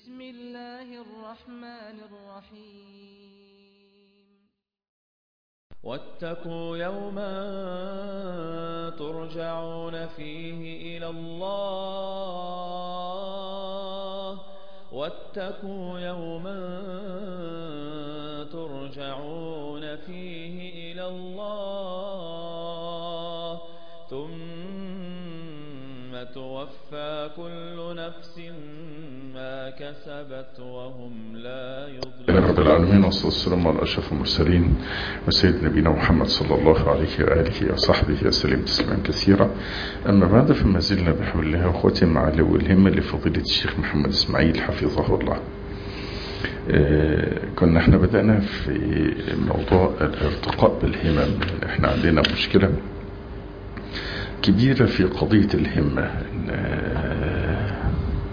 بسم الله الرحمن الرحيم واتقوا يوما ترجعون فيه إلى الله واتقوا يوما ترجعون فيه إلى الله ثم توفى كل نفس ما كسبت وهم لا يظلمون رب العالمين والصلاة والسلام على أشرف المرسلين وسيد نبينا محمد صلى الله عليه وآله وصحبه وسلم تسليما كثيرا أما بعد فما زلنا بحول الله أخوتي مع لو الهمة لفضيلة الشيخ محمد إسماعيل حفظه الله آه، كنا احنا بدأنا في موضوع الارتقاء بالهمم احنا عندنا مشكلة كبيرة في قضية الهمة إن، آه،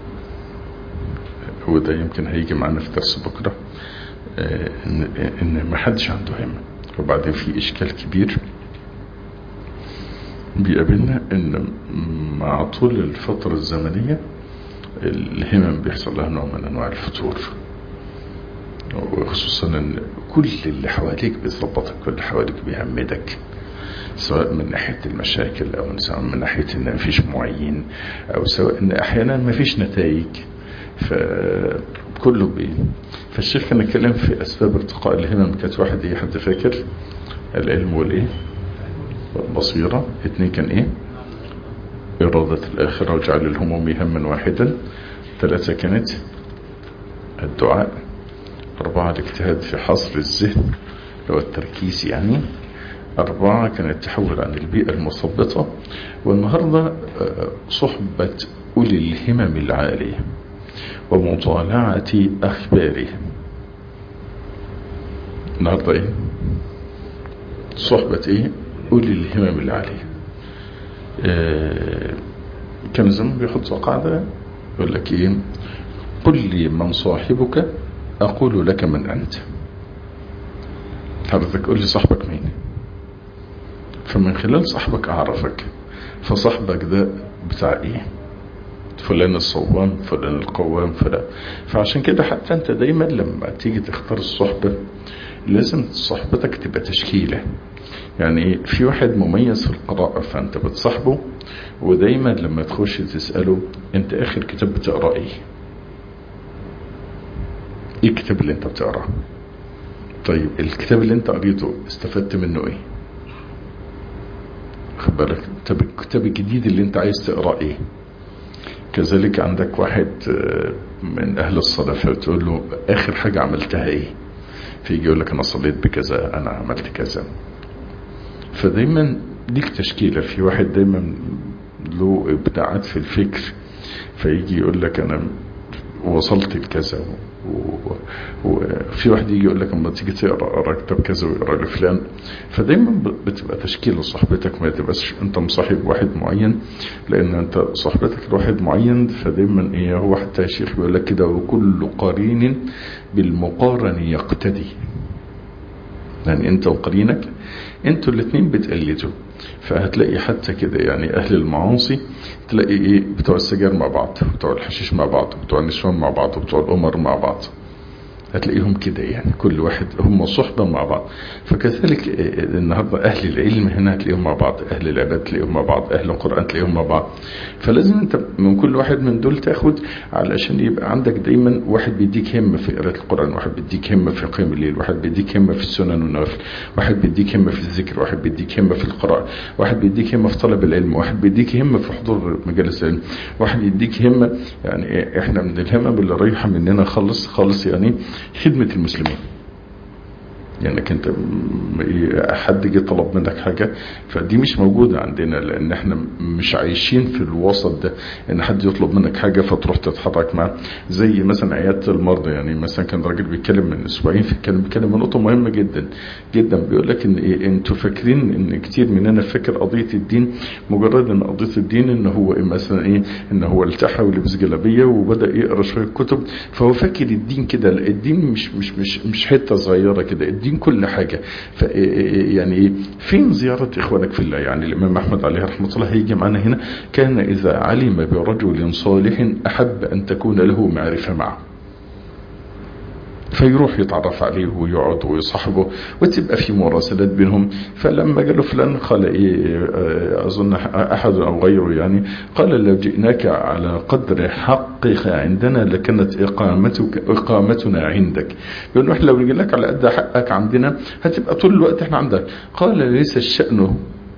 وده يمكن هيجي معانا في درس بكرة آه، ان ان ما حدش عنده همة وبعدين في اشكال كبير بيقابلنا ان مع طول الفترة الزمنية الهمم بيحصل لها نوع من انواع الفتور وخصوصا ان كل اللي حواليك بيظبطك كل اللي حواليك بيهمدك سواء من ناحية المشاكل او سواء من ناحية ان مفيش معين او سواء ان احيانا مفيش نتائج فكله بي فالشيخ كان اتكلم في اسباب ارتقاء الهمم كانت واحد ايه حد فاكر العلم والايه والبصيرة اتنين كان ايه إرادة الآخرة وجعل الهموم هما واحدا ثلاثة كانت الدعاء أربعة الاجتهاد في حصر الذهن اللي هو التركيز يعني أربعة كان التحول عن البيئة المثبطة والنهاردة آه، صحبة أولي الهمم العالية ومطالعة أخبارهم النهاردة إيه صحبة إيه أولي الهمم العالية آه، كان زمان بيحط قاعدة يقول لك إيه قل لي من صاحبك أقول لك من أنت حضرتك قول لي صاحبك مين فمن خلال صاحبك أعرفك فصاحبك ده بتاع إيه فلان الصوام فلان القوام فلان فعشان كده حتى انت دايما لما تيجي تختار الصحبة لازم صحبتك تبقى تشكيلة يعني في واحد مميز في القراءة فانت بتصاحبه ودايما لما تخش تسأله انت اخر كتاب بتقرأ ايه ايه الكتاب اللي انت بتقراه طيب الكتاب اللي انت قريته استفدت منه ايه خد بالك طب الكتاب الجديد اللي انت عايز تقرأ ايه كذلك عندك واحد آه، من اهل الصلاة فتقول له اخر حاجة عملتها ايه فيجي يقول لك انا صليت بكذا انا عملت كذا فدايما ليك تشكيلة في واحد دايما له ابداعات في الفكر فيجي يقول لك انا وصلت لكذا و- وفي واحد يجي يقول لك اما تيجي تقرا اقرا كتاب كذا ويقرا لفلان فدايما ب- بتبقى تشكيله صحبتك ما تبقاش انت مصاحب واحد معين لان انت صحبتك لواحد معين فدايما ايه هو حتى يا شيخ بيقول لك كده وكل قرين بالمقارن يقتدي يعني انت وقرينك انتوا الاثنين بتقلدوا فهتلاقي حتى كده يعني اهل المعاصي تلاقي ايه بتوع السجاير مع بعض بتوع الحشيش مع بعض بتوع النسوان مع بعض وبتوع القمر مع بعض هتلاقيهم كده يعني كل واحد هم صحبة مع بعض فكذلك آه، النهاردة أهل العلم هنا هتلاقيهم مع بعض أهل العباد تلاقيهم مع بعض أهل القرآن تلاقيهم مع بعض فلازم أنت من كل واحد من دول تاخد علشان يبقى عندك دايما واحد بيديك همة في قراءة القرآن واحد بيديك همة في قيام الليل واحد بيديك همة في السنن والنوافل واحد بيديك همة في الذكر واحد بيديك همة في القراءة واحد بيديك همة في طلب العلم واحد بيديك همة في حضور مجالس العلم واحد يديك همة يعني إيه، احنا من الهمم اللي رايحة مننا خالص خالص يعني خدمة المسلمين لانك انت م- إيه، حد جه طلب منك حاجة فدي مش موجودة عندنا لان احنا مش عايشين في الوسط ده ان حد يطلب منك حاجة فتروح تتحرك معاه زي مثلا عيادة المرضى يعني مثلا كان راجل بيتكلم من اسبوعين فكان بيتكلم عن نقطة مهمة جدا جدا بيقول لك ان ايه انتوا فاكرين ان كتير مننا فاكر قضية الدين مجرد ان قضية الدين ان هو إيه مثلا ايه ان هو التحى ولبس جلابية وبدأ يقرا شوية كتب فهو فاكر الدين كده لا الدين مش مش مش مش حتة صغيرة كده الدين كل حاجة ف يعني ايه فين زيارة اخوانك في الله يعني الامام احمد عليه رحمة الله هيجي معانا هنا كان اذا علم برجل صالح احب ان تكون له معرفة معه فيروح يتعرف عليه ويقعد ويصاحبه وتبقى في مراسلات بينهم فلما قال له فلان قال ايه اظن احد او غيره يعني قال لو جئناك على قدر حقك عندنا لكانت اقامتك اقامتنا عندك يقول له احنا لو نجي لك على قد حقك عندنا هتبقى طول الوقت احنا عندك قال ليس الشأن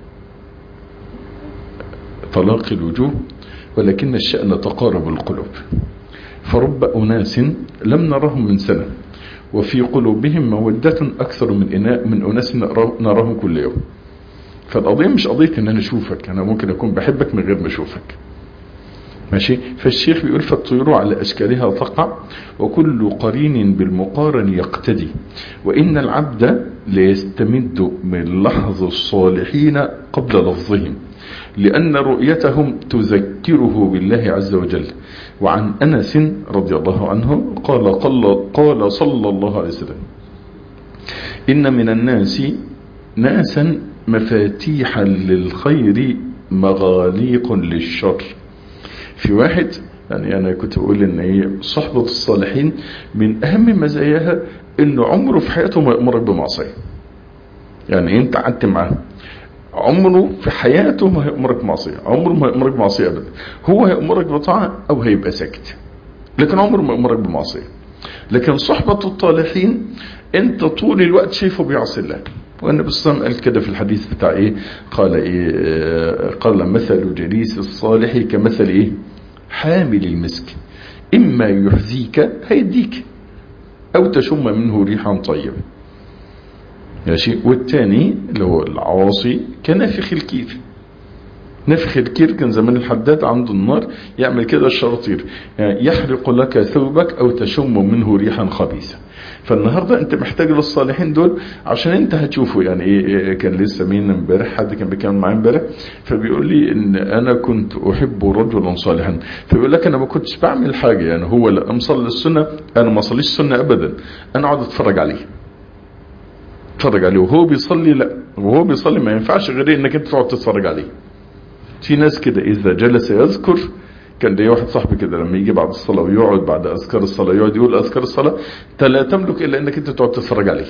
طلاق الوجوه ولكن الشأن تقارب القلوب فرب أناس لم نرهم من سنة وفي قلوبهم مودة أكثر من إناء من أناس نراهم كل يوم فالقضية مش قضية إن أنا أشوفك أنا ممكن أكون بحبك من غير ما أشوفك ماشي فالشيخ بيقول فالطيور على أشكالها تقع وكل قرين بالمقارن يقتدي وإن العبد ليستمد من لحظ الصالحين قبل لفظهم لأن رؤيتهم تذكره بالله عز وجل وعن أنس رضي الله عنه قال, قال, قال صلى الله عليه وسلم إن من الناس ناسا مفاتيحا للخير مغاليق للشر في واحد يعني أنا كنت بقول إن هي صحبة الصالحين من أهم مزاياها إنه عمره في حياته ما يأمرك بمعصية يعني أنت قعدت معاه عمره في حياته ما هيأمرك معصية عمره ما هيأمرك معصية أبدا هو هيأمرك بطاعة أو هيبقى ساكت لكن عمره ما يأمرك بمعصية لكن صحبة الطالحين أنت طول الوقت شايفه بيعصي الله والنبي صلى الله عليه وسلم قال كده في الحديث بتاع ايه قال ايه قال مثل جليس الصالح كمثل ايه حامل المسك اما يحذيك هيديك او تشم منه ريحا طيبة ماشي والتاني اللي هو العواصي كنافخ الكير نفخ الكير كان زمان الحداد عنده النار يعمل كده الشراطير يعني يحرق لك ثوبك او تشم منه ريحا خبيثة فالنهاردة انت محتاج للصالحين دول عشان انت هتشوفه يعني ايه كان لسه مين امبارح حد كان بيتكلم معايا امبارح فبيقول لي ان انا كنت احب رجلا صالحا فبيقول لك انا ما كنتش بعمل حاجة يعني هو لا مصلي السنة انا ما صليش السنة ابدا انا اقعد اتفرج عليه اتفرج عليه وهو بيصلي لا وهو بيصلي ما ينفعش غير انك انت تقعد تتفرج عليه في ناس كده اذا جلس يذكر كان لي واحد صاحبي كده لما يجي بعد الصلاة ويقعد بعد أذكار الصلاة يقعد يقول أذكار الصلاة انت لا تملك إلا أنك أنت تقعد تتفرج عليه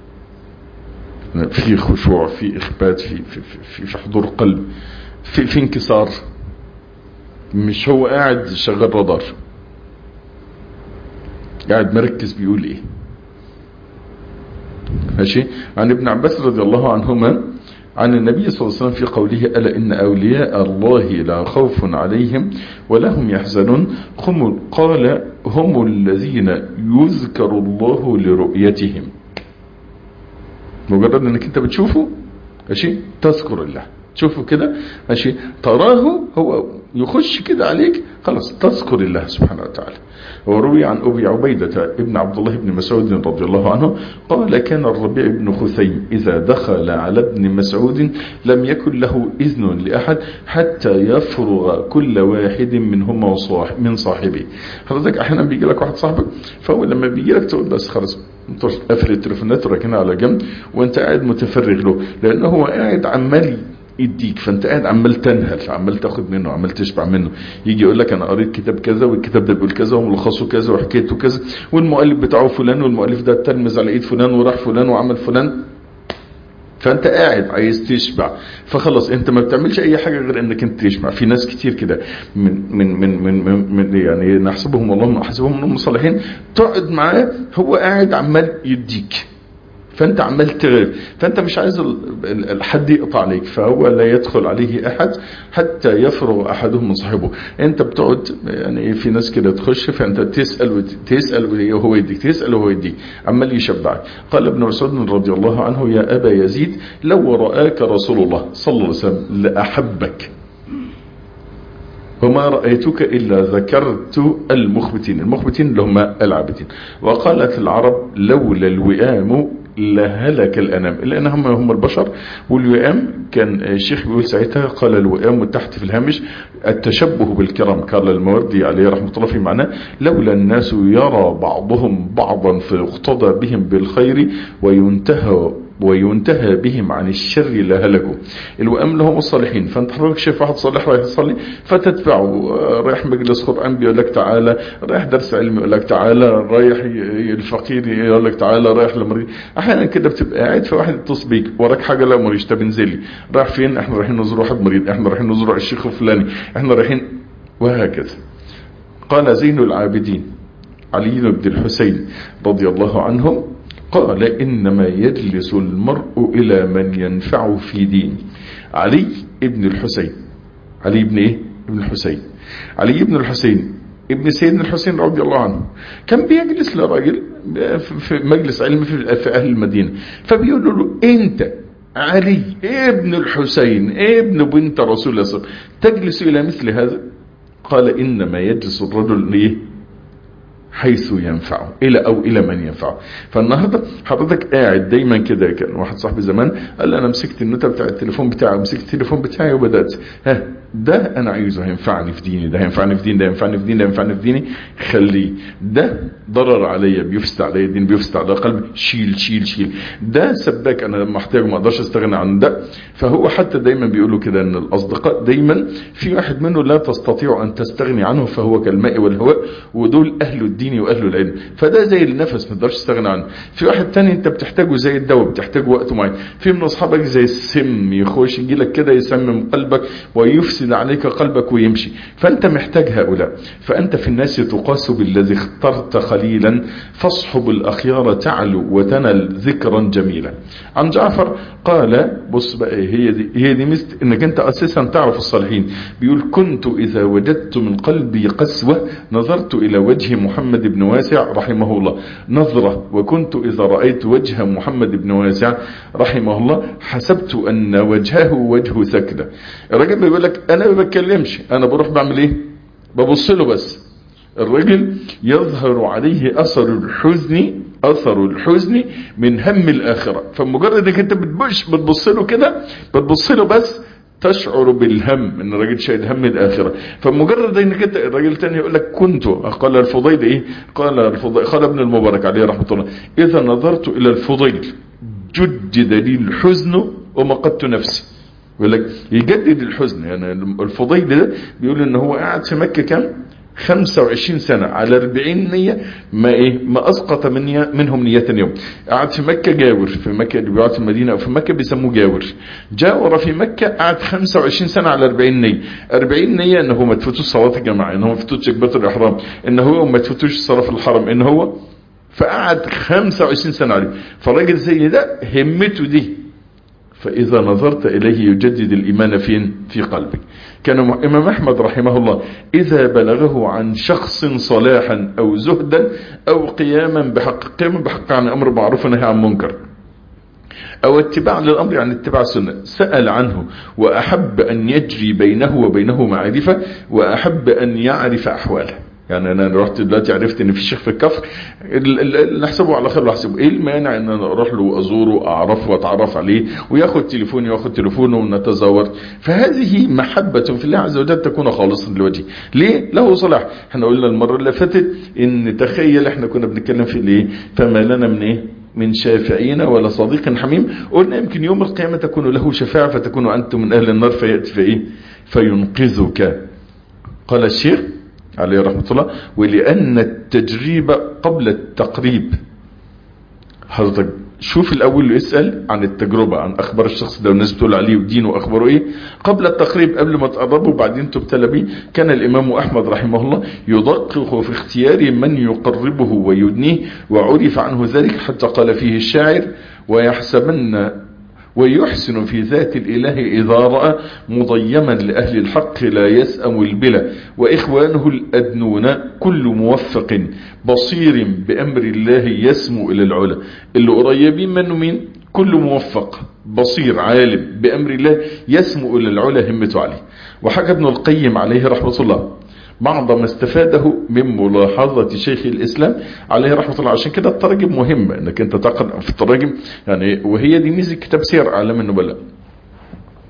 في خشوع في إخبات في, في, في, في حضور قلب في, في انكسار مش هو قاعد شغال رادار قاعد مركز بيقول ايه ماشي عن ابن عباس رضي الله عنهما عن النبي صلى الله عليه وسلم في قوله ألا إن أولياء الله لا خوف عليهم ولا هم يحزنون هم قال هم الذين يذكر الله لرؤيتهم مجرد انك انت بتشوفه ماشي تذكر الله تشوفه كده ماشي تراه هو يخش كده عليك خلاص تذكر الله سبحانه وتعالى وروي عن أبي عبيدة ابن عبد الله بن مسعود رضي الله عنه قال كان الربيع بن خثيم إذا دخل على ابن مسعود لم يكن له إذن لأحد حتى يفرغ كل واحد منهما من صاحبه حضرتك أحيانا بيجي لك واحد صاحبك فهو لما بيجي لك تقول بس خلاص قفل التليفونات وراكنها على جنب وانت قاعد متفرغ له لأنه هو قاعد عمال يديك فانت قاعد عمال تنهل عمال تاخد منه عمال تشبع منه يجي يقول لك انا قريت كتاب كذا والكتاب ده بيقول كذا وملخصه كذا وحكايته كذا والمؤلف بتاعه فلان والمؤلف ده تلمز على ايد فلان وراح فلان وعمل فلان فانت قاعد عايز تشبع فخلص انت ما بتعملش اي حاجه غير انك انت تشبع في ناس كتير كده من من من من, من, من يعني نحسبهم والله نحسبهم انهم صالحين تقعد معاه هو قاعد عمال يديك فانت عمال تغير فانت مش عايز الحد يقطع عليك فهو لا يدخل عليه احد حتى يفرغ احدهم من صاحبه انت بتقعد يعني في ناس كده تخش فانت تسال وتسال وهو يديك تسال وهو يديك عمال يشبعك قال ابن مسعود رضي الله عنه يا ابا يزيد لو راك رسول الله صلى الله عليه وسلم لاحبك وما رأيتك إلا ذكرت المخبتين المخبتين اللي هم العابدين وقالت العرب لولا الوئام لهلك الأنام لأن هم هم البشر والوئام كان الشيخ بيقول ساعتها قال الوئام تحت في الهامش التشبه بالكرام قال الموردي عليه رحمة الله في معناه لولا الناس يرى بعضهم بعضا فيقتضى بهم بالخير وينتهى وينتهى بهم عن الشر لا هلكوا الوئام لهم الصالحين فانت حضرتك شايف واحد صالح رايح يصلي فتتبعه رايح مجلس قرآن بيقول لك تعالى رايح درس علم يقول لك تعالى رايح الفقير يقول لك تعالى رايح لمريض احيانا كده بتبقى قاعد في واحد يتصل بيك وراك حاجه لا مريض طب انزلي رايح فين احنا رايحين نزور واحد مريض احنا رايحين نزور الشيخ الفلاني احنا رايحين وهكذا قال زين العابدين علي بن الحسين رضي الله عنهم قال إنما يجلس المرء إلى من ينفع في دين علي ابن الحسين علي بن إيه؟ ابن الحسين علي بن الحسين ابن سيدنا الحسين رضي الله عنه كان بيجلس لراجل في مجلس علم في أهل المدينة فبيقول له أنت علي ابن الحسين ابن بنت رسول الله صلى الله عليه وسلم تجلس إلى مثل هذا قال إنما يجلس الرجل ليه حيث ينفعه الى او الى من ينفعه فالنهارده حضرتك قاعد دايما كده كان واحد صاحبي زمان قال لي انا مسكت النوتة بتاع التليفون بتاعي مسكت التليفون بتاعي وبدات ها ده انا عايزه هينفعني في ديني ده هينفعني في ديني ده هينفعني في ديني ده هينفعني في ديني خليه ده ضرر عليا بيفسد عليا الدين بيفسد على قلبي شيل شيل شيل ده سباك انا لما احتاجه ما اقدرش استغنى عن ده فهو حتى دايما بيقولوا كده ان الاصدقاء دايما في واحد منه لا تستطيع ان تستغني عنه فهو كالماء والهواء ودول اهل الدين واهل العلم فده زي النفس ما تقدرش تستغنى عنه في واحد تاني انت بتحتاجه زي الدواء بتحتاجه وقت معين في من اصحابك زي السم يخش يجي لك كده يسمم قلبك ويفسد عليك قلبك ويمشي فانت محتاج هؤلاء فانت في الناس تقاس بالذي اخترت خليلا فاصحب الاخيار تعلو وتنل ذكرا جميلا عن جعفر قال بص بقى هي دي هي دي مست انك انت اساسا تعرف الصالحين بيقول كنت اذا وجدت من قلبي قسوه نظرت الى وجه محمد بن واسع رحمه الله نظرة وكنت إذا رأيت وجه محمد بن واسع رحمه الله حسبت أن وجهه وجه سكدة الراجل بيقول لك أنا ما بتكلمش أنا بروح بعمل إيه ببص له بس الرجل يظهر عليه أثر الحزن أثر الحزن من هم الآخرة فمجرد انك انت بتبص بتبص له كده بتبص له بس تشعر بالهم ان الراجل شايل هم الاخره فمجرد انك انت الراجل تاني يقول لك كنت قال الفضيل ايه قال الفضيل قال ابن المبارك عليه رحمه الله اذا نظرت الى الفضيل جدد لي الحزن ومقدت نفسي يقول لك يجدد الحزن يعني الفضيل ده بيقول ان هو قاعد في مكه كام 25 سنة على 40 نية ما ايه ما اسقط من منهم نية يوم قعد في مكة جاور في مكة اللي بيقعد في المدينة او في مكة بيسموه جاور جاور في مكة قعد 25 سنة على 40 نية 40 نية ان هو ما تفوتوش صلاة الجماعة ان هو ما تفوتوش كبات الاحرام ان هو ما تفوتوش الصلاة في الحرم ان هو فقعد 25 سنة عليه فالراجل زي ده همته دي فإذا نظرت إليه يجدد الإيمان فين في قلبك كان إمام أحمد رحمه الله إذا بلغه عن شخص صلاحا أو زهدا أو قياما بحق قياما بحق عن أمر معروف ونهي عن منكر أو اتباع للأمر يعني اتباع السنة سأل عنه وأحب أن يجري بينه وبينه معرفة وأحب أن يعرف أحواله يعني انا رحت دلوقتي عرفت ان في شيخ في الكفر نحسبه على خير نحسبه ايه المانع ان انا اروح له وازوره اعرفه واتعرف عليه وياخد تليفوني واخد تليفونه ونتزاور فهذه محبة في الله عز وجل تكون خالصا لوجهه ليه له صلاح احنا قلنا المرة اللي فاتت ان تخيل احنا كنا بنتكلم في الايه فما لنا من ايه من شافعين ولا صديق حميم قلنا يمكن يوم القيامة تكون له شفاعة فتكون أنت من أهل النار فيأتي في إيه فينقذك قال الشيخ عليه رحمة الله ولأن التجريب قبل التقريب حضرتك شوف الأول اسأل عن التجربة عن أخبار الشخص ده والناس بتقول عليه ودينه وأخباره إيه قبل التقريب قبل ما تقربه وبعدين تبتلى به كان الإمام أحمد رحمه الله يدقق في اختيار من يقربه ويدنيه وعرف عنه ذلك حتى قال فيه الشاعر ويحسبن ويحسن في ذات الإله إذا رأى مضيما لأهل الحق لا يسأم البلا وإخوانه الأدنون كل موفق بصير بأمر الله يسمو إلى العلا اللي قريبين منه مين كل موفق بصير عالم بأمر الله يسمو إلى العلا همته عليه وحكى ابن القيم عليه رحمة الله بعض ما استفاده من ملاحظة شيخ الإسلام عليه رحمة الله عشان كده التراجم مهمة انك انت تقرأ في التراجم يعني وهي دي ميزة كتاب سير أعلام النبلاء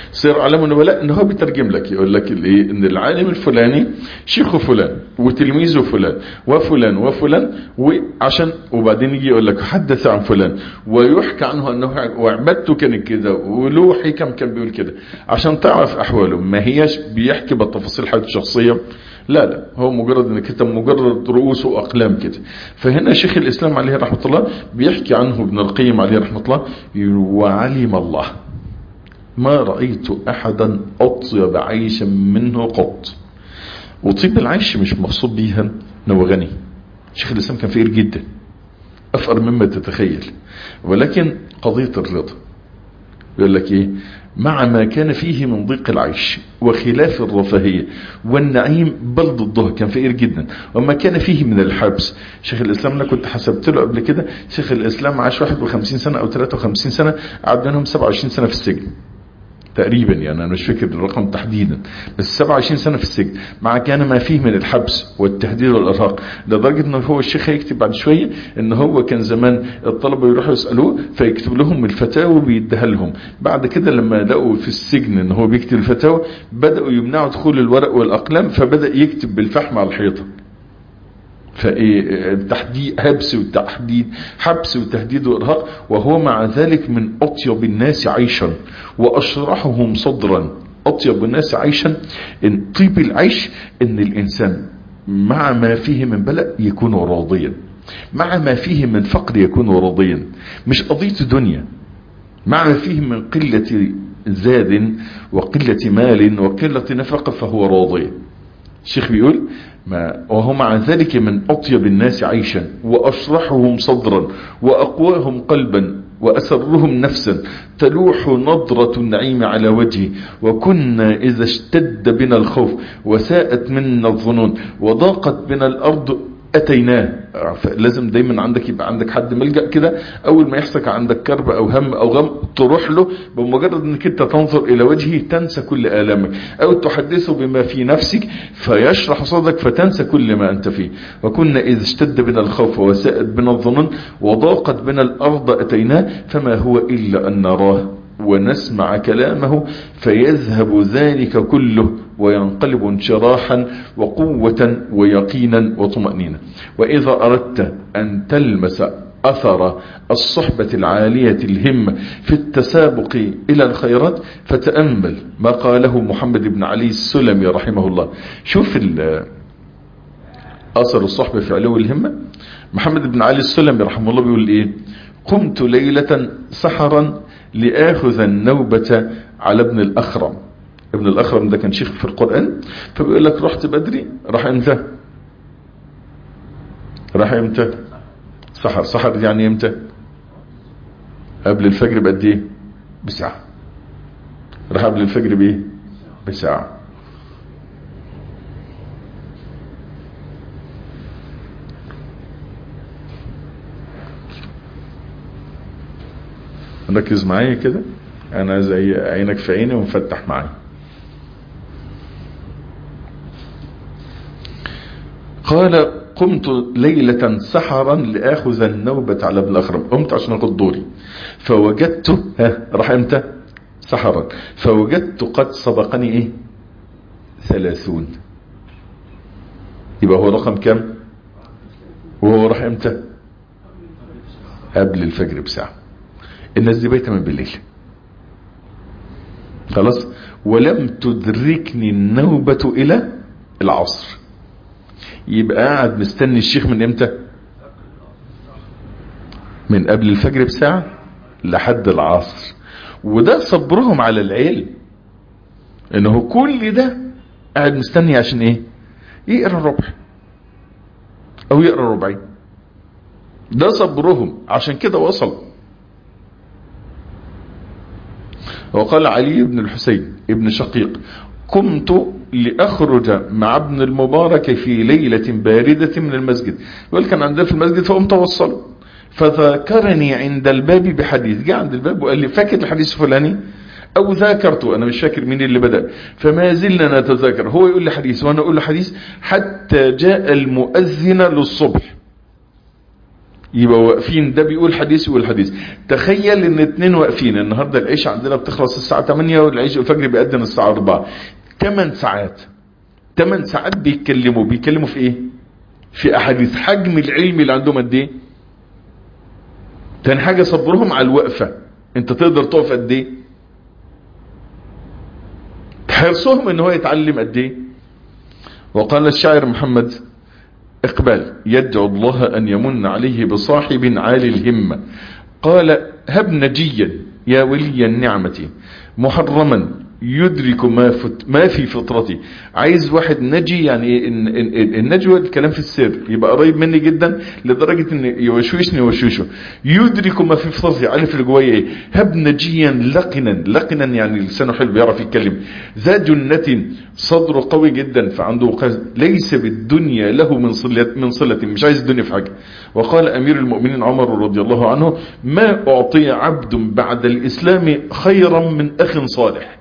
سير علم النبلاء ان هو بيترجم لك يقول لك الايه ان العالم الفلاني شيخ فلان وتلميذه فلان وفلان وفلان وعشان وبعدين يجي يقول لك حدث عن فلان ويحكى عنه انه وعبادته كانت كده وله حكم كان بيقول كده عشان تعرف احواله ما هياش بيحكي بالتفاصيل حياته الشخصيه لا لا هو مجرد ان كتاب مجرد رؤوس واقلام كده فهنا شيخ الاسلام عليه رحمه الله بيحكي عنه ابن القيم عليه رحمه الله وعلم الله ما رأيت أحدا أطيب عيشا منه قط وطيب العيش مش مقصود بيها انه غني شيخ الإسلام كان فقير جدا أفقر مما تتخيل ولكن قضية الرضا يقول لك إيه مع ما كان فيه من ضيق العيش وخلاف الرفاهية والنعيم بل ضده كان فقير جدا وما كان فيه من الحبس شيخ الإسلام أنا كنت حسبت له قبل كده شيخ الإسلام عاش 51 سنة أو 53 سنة قعد منهم 27 سنة في السجن تقريبا يعني انا مش فاكر الرقم تحديدا بس 27 سنه في السجن مع كان ما فيه من الحبس والتهديد والارهاق لدرجه ان هو الشيخ هيكتب بعد شويه ان هو كان زمان الطلبه يروحوا يسالوه فيكتب لهم الفتاوى ويديها لهم بعد كده لما لقوا في السجن ان هو بيكتب الفتاوى بداوا يمنعوا دخول الورق والاقلام فبدا يكتب بالفحم على الحيطه فايه تحديد حبس وتحديد حبس وتهديد وارهاق وهو مع ذلك من اطيب الناس عيشا واشرحهم صدرا اطيب الناس عيشا ان طيب العيش ان الانسان مع ما فيه من بلاء يكون راضيا مع ما فيه من فقر يكون راضيا مش قضية دنيا مع ما فيه من قلة زاد وقلة مال وقلة نفقة فهو راضي الشيخ بيقول ما وهو مع ذلك من أطيب الناس عيشا وأشرحهم صدرا وأقواهم قلبا وأسرهم نفسا تلوح نظرة النعيم على وجهه وكنا إذا اشتد بنا الخوف وساءت منا الظنون وضاقت بنا الأرض أتيناه لازم دايما عندك يبقى عندك حد ملجأ كده أول ما يحصل عندك كرب أو هم أو غم تروح له بمجرد أنك أنت تنظر إلى وجهه تنسى كل آلامك أو تحدثه بما في نفسك فيشرح صدرك فتنسى كل ما أنت فيه وكنا إذا اشتد بنا الخوف وساءت بنا الظنون وضاقت بنا الأرض أتيناه فما هو إلا أن نراه ونسمع كلامه فيذهب ذلك كله وينقلب انشراحا وقوة ويقينا وطمأنينة وإذا أردت أن تلمس أثر الصحبة العالية الهمة في التسابق إلى الخيرات فتأمل ما قاله محمد بن علي السلمي رحمه الله شوف أثر الصحبة في علو الهمة محمد بن علي السلمي رحمه الله بيقول إيه قمت ليلة سحرا لآخذ النوبة على ابن الأخرم ابن الأخرم ده كان شيخ في القرآن فبيقول لك رحت بدري راح امتى راح امتى سحر سحر يعني امتى قبل الفجر بقد ايه بساعة راح قبل الفجر بايه بساعة ركز معايا كده انا زي عينك في عيني ومفتح معايا قال قمت ليلة سحرا لآخذ النوبة على ابن الأخرم قمت عشان أخذ دوري فوجدت ها راح امتى سحرا فوجدت قد سبقني ايه ثلاثون يبقى هو رقم كم وهو راح امتى قبل الفجر بساعة الناس دي بايته من بالليل خلاص ولم تدركني النوبة الى العصر يبقى قاعد مستني الشيخ من امتى من قبل الفجر بساعة لحد العصر وده صبرهم على العلم انه كل ده قاعد مستني عشان ايه يقرا ربع او يقرا ربعين ده صبرهم عشان كده وصل وقال علي بن الحسين ابن شقيق قمت لأخرج مع ابن المبارك في ليلة باردة من المسجد يقول كان عندنا في المسجد فقمت أوصله فذاكرني عند الباب بحديث جاء عند الباب وقال لي فاكر الحديث الفلاني أو ذاكرته أنا مش فاكر مين اللي بدأ فما زلنا نتذاكر هو يقول لي حديث وأنا أقول له حديث حتى جاء المؤذن للصبح يبقى واقفين ده بيقول حديث يقول حديث تخيل ان اتنين واقفين النهاردة العيش عندنا بتخلص الساعة 8 والعيش الفجر بيقدم الساعة 4 8 ساعات 8 ساعات بيتكلموا بيتكلموا في ايه في احاديث حجم العلم اللي عندهم قد ايه تاني حاجة صبرهم على الوقفة انت تقدر تقف قد ايه حرصهم ان هو يتعلم قد ايه وقال الشاعر محمد اقبال يدعو الله ان يمن عليه بصاحب عالي الهمة قال هب نجيا يا ولي النعمة محرما يدرك ما, فت ما في فطرتي عايز واحد نجي يعني إن إن النجوى الكلام في السر يبقى قريب مني جدا لدرجة ان يوشوشني يوشوشه يدرك ما في فطرتي عارف اللي جوايا ايه هب نجيا لقنا لقنا يعني لسانه حلو بيعرف يتكلم ذا جنة صدره قوي جدا فعنده قز ليس بالدنيا له من صلة من صلة مش عايز الدنيا في حاجة وقال امير المؤمنين عمر رضي الله عنه ما اعطي عبد بعد الاسلام خيرا من اخ صالح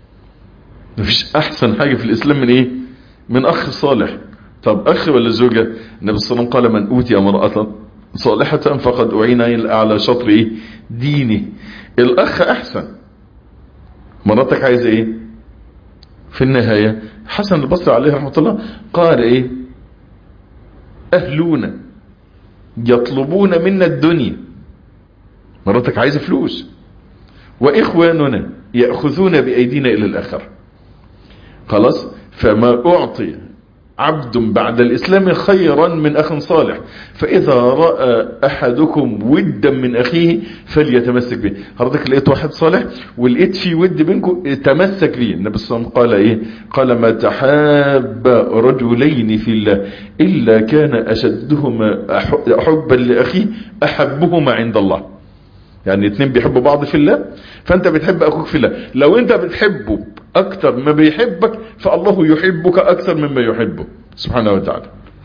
مفيش احسن حاجة في الاسلام من ايه من اخ صالح طب اخ ولا زوجة النبي صلى الله عليه وسلم قال من اوتي امرأة صالحة فقد اعين على شطر ايه دينه الاخ احسن مراتك عايزة ايه في النهاية حسن البصري عليه رحمة الله قال ايه اهلونا يطلبون منا الدنيا مراتك عايزة فلوس واخواننا يأخذون بايدينا الى الاخره خلاص فما أعطي عبد بعد الإسلام خيرا من أخ صالح فإذا رأى أحدكم ودا من أخيه فليتمسك به حضرتك لقيت واحد صالح ولقيت في ود بينكم تمسك به النبي صلى الله عليه وسلم قال إيه قال ما تحاب رجلين في الله إلا كان أشدهما حبا لأخيه أحبهما عند الله يعني اتنين بيحبوا بعض في الله فانت بتحب اخوك في الله لو انت بتحبه اكتر ما بيحبك فالله يحبك اكثر مما يحبه سبحانه وتعالى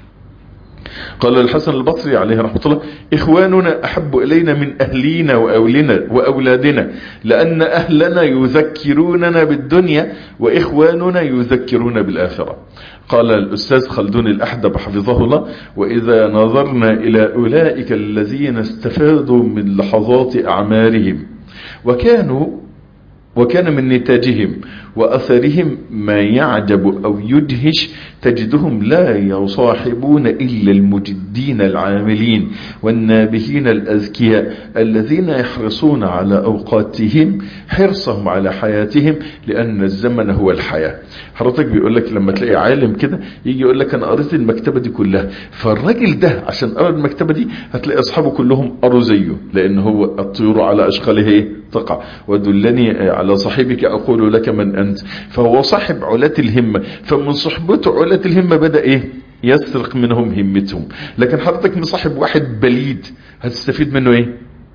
قال الحسن البصري عليه رحمة الله إخواننا أحب إلينا من أهلينا وأولنا وأولادنا لأن أهلنا يذكروننا بالدنيا وإخواننا يذكرون بالآخرة قال الأستاذ خلدون الأحدب حفظه الله وإذا نظرنا إلى أولئك الذين استفادوا من لحظات أعمارهم وكانوا وكان من نتاجهم وأثرهم ما يعجب أو يدهش تجدهم لا يصاحبون إلا المجدين العاملين والنابهين الأذكياء الذين يحرصون على أوقاتهم حرصهم على حياتهم لأن الزمن هو الحياة حضرتك بيقول لك لما تلاقي عالم كده يجي يقول لك أنا قريت المكتبة دي كلها فالراجل ده عشان قرأ المكتبة دي هتلاقي أصحابه كلهم قروا زيه لأن هو الطيور على أشقاله إيه تقع ودلني على صاحبك أقول لك من أنت فهو صاحب علات الهمة فمن صحبته علات الهمة بدأ إيه يسرق منهم همتهم لكن حضرتك مصاحب واحد بليد هتستفيد منه إيه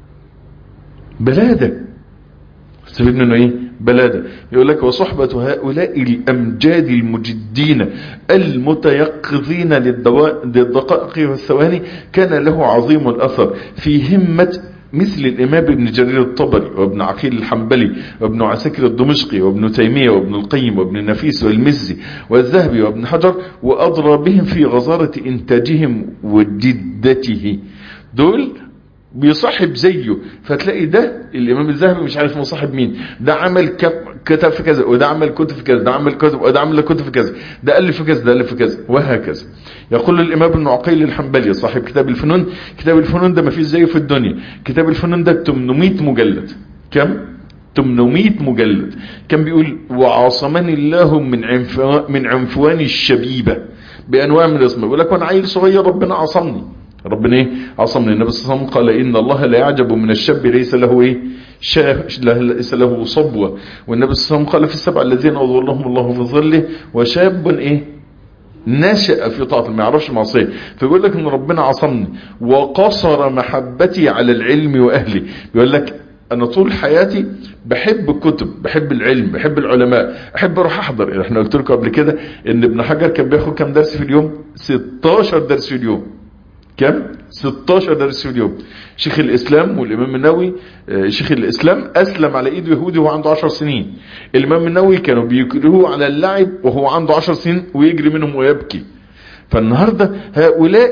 بلادة هتستفيد منه إيه بلادة يقول لك وصحبة هؤلاء الأمجاد المجدين المتيقظين للدقائق والثواني كان له عظيم الأثر في همة مثل الإمام ابن جرير الطبري وابن عقيل الحنبلي وابن عساكر الدمشقي وابن تيمية وابن القيم وابن النفيس والمزي والذهبي وابن حجر وأضرى بهم في غزارة إنتاجهم وجدته دول بيصاحب زيه فتلاقي ده الامام الذهبي مش عارف مصاحب مين ده عمل كتب في كذا وده عمل كتب في كذا ده عمل كتب وده عمل كتب في كذا ده الف في كذا ده الف في كذا وهكذا يقول الامام ابن عقيل الحنبلي صاحب كتاب الفنون كتاب الفنون ده ما فيش زيه في الدنيا كتاب الفنون ده 800 مجلد كم 800 مجلد كان بيقول وعاصمني الله من عنفوان من عنفوان الشبيبه بانواع من الاسم بيقول لك وانا عيل صغير ربنا عصمني ربنا ايه عصمني النبي صلى الله عليه وسلم قال ان الله لا يعجب من الشاب ليس له ايه ليس له صبوة والنبي صلى الله عليه وسلم قال في السبع الذين اظلهم الله في ظله وشاب ايه نشأ في طاعة ما يعرفش معصية فيقول لك ان ربنا عصمني وقصر محبتي على العلم واهلي بيقول لك انا طول حياتي بحب الكتب بحب العلم بحب العلماء احب اروح احضر احنا قلت لكم قبل كده ان ابن حجر كان بياخد كام درس في اليوم 16 درس في اليوم كم 16 درس في اليوم شيخ الاسلام والامام النووي شيخ الاسلام اسلم على ايده يهودي وهو عنده 10 سنين الامام النووي كانوا بيكرهوه على اللعب وهو عنده 10 سنين ويجري منهم ويبكي فالنهاردة هؤلاء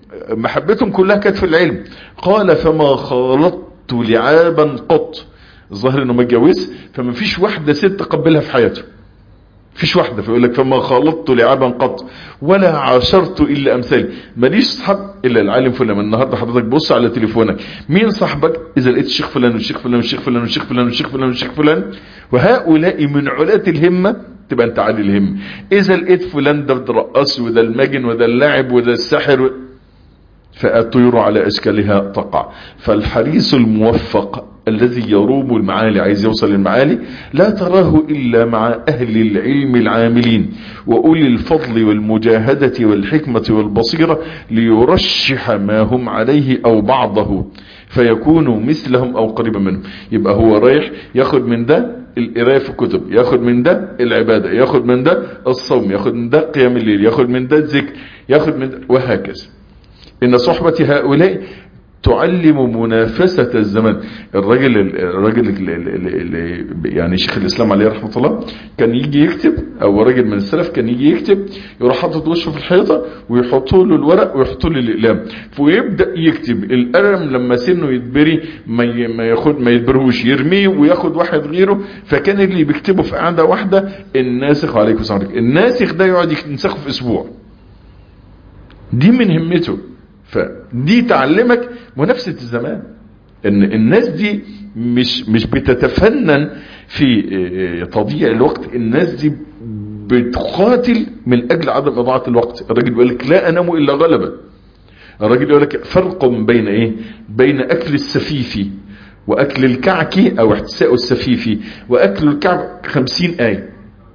محبتهم كلها كانت في العلم قال فما خالطت لعابا قط الظاهر انه متجوز فما فيش واحدة ست قبلها في حياته فيش واحدة فيقول لك فما خالطت لعابا قط ولا عاشرت الا امثالي ماليش صحاب الا العالم فلان النهارده حضرتك بص على تليفونك مين صاحبك اذا لقيت الشيخ فلان والشيخ فلان والشيخ فلان والشيخ فلان والشيخ فلان والشيخ فلان وهؤلاء من علاة الهمة تبقى انت عالي الهمة اذا لقيت فلان ده الرقاص وده المجن وده اللاعب وده الساحر فالطيور على اشكالها تقع فالحريص الموفق الذي يروم المعالي عايز يوصل للمعالي لا تراه إلا مع أهل العلم العاملين وأولي الفضل والمجاهدة والحكمة والبصيرة ليرشح ما هم عليه أو بعضه فيكونوا مثلهم أو قريبا منهم يبقى هو رايح ياخد من ده القرايه في الكتب ياخد من ده العبادة ياخد من ده الصوم ياخد من ده قيام الليل ياخد من ده الذكر ياخد من ده وهكذا إن صحبة هؤلاء تعلم منافسة الزمان الراجل الراجل اللي يعني شيخ الاسلام عليه رحمه الله كان يجي يكتب او راجل من السلف كان يجي يكتب يروح حاطط وشه في الحيطه ويحطوا له الورق ويحطوا له الاقلام ويبدا يكتب القلم لما سنه يتبري ما ما ياخد ما يتبرهوش يرميه وياخد واحد غيره فكان اللي بيكتبه في قاعده واحده الناسخ عليكم السلام الناسخ ده يقعد ينسخه في اسبوع دي من همته فدي تعلمك منافسة الزمان ان الناس دي مش مش بتتفنن في تضييع الوقت الناس دي بتقاتل من اجل عدم اضاعة الوقت الراجل بيقول لك لا انام الا غلبا الراجل يقول لك فرق بين ايه بين اكل السفيف واكل الكعك او احتساء السفيف واكل الكعك خمسين ايه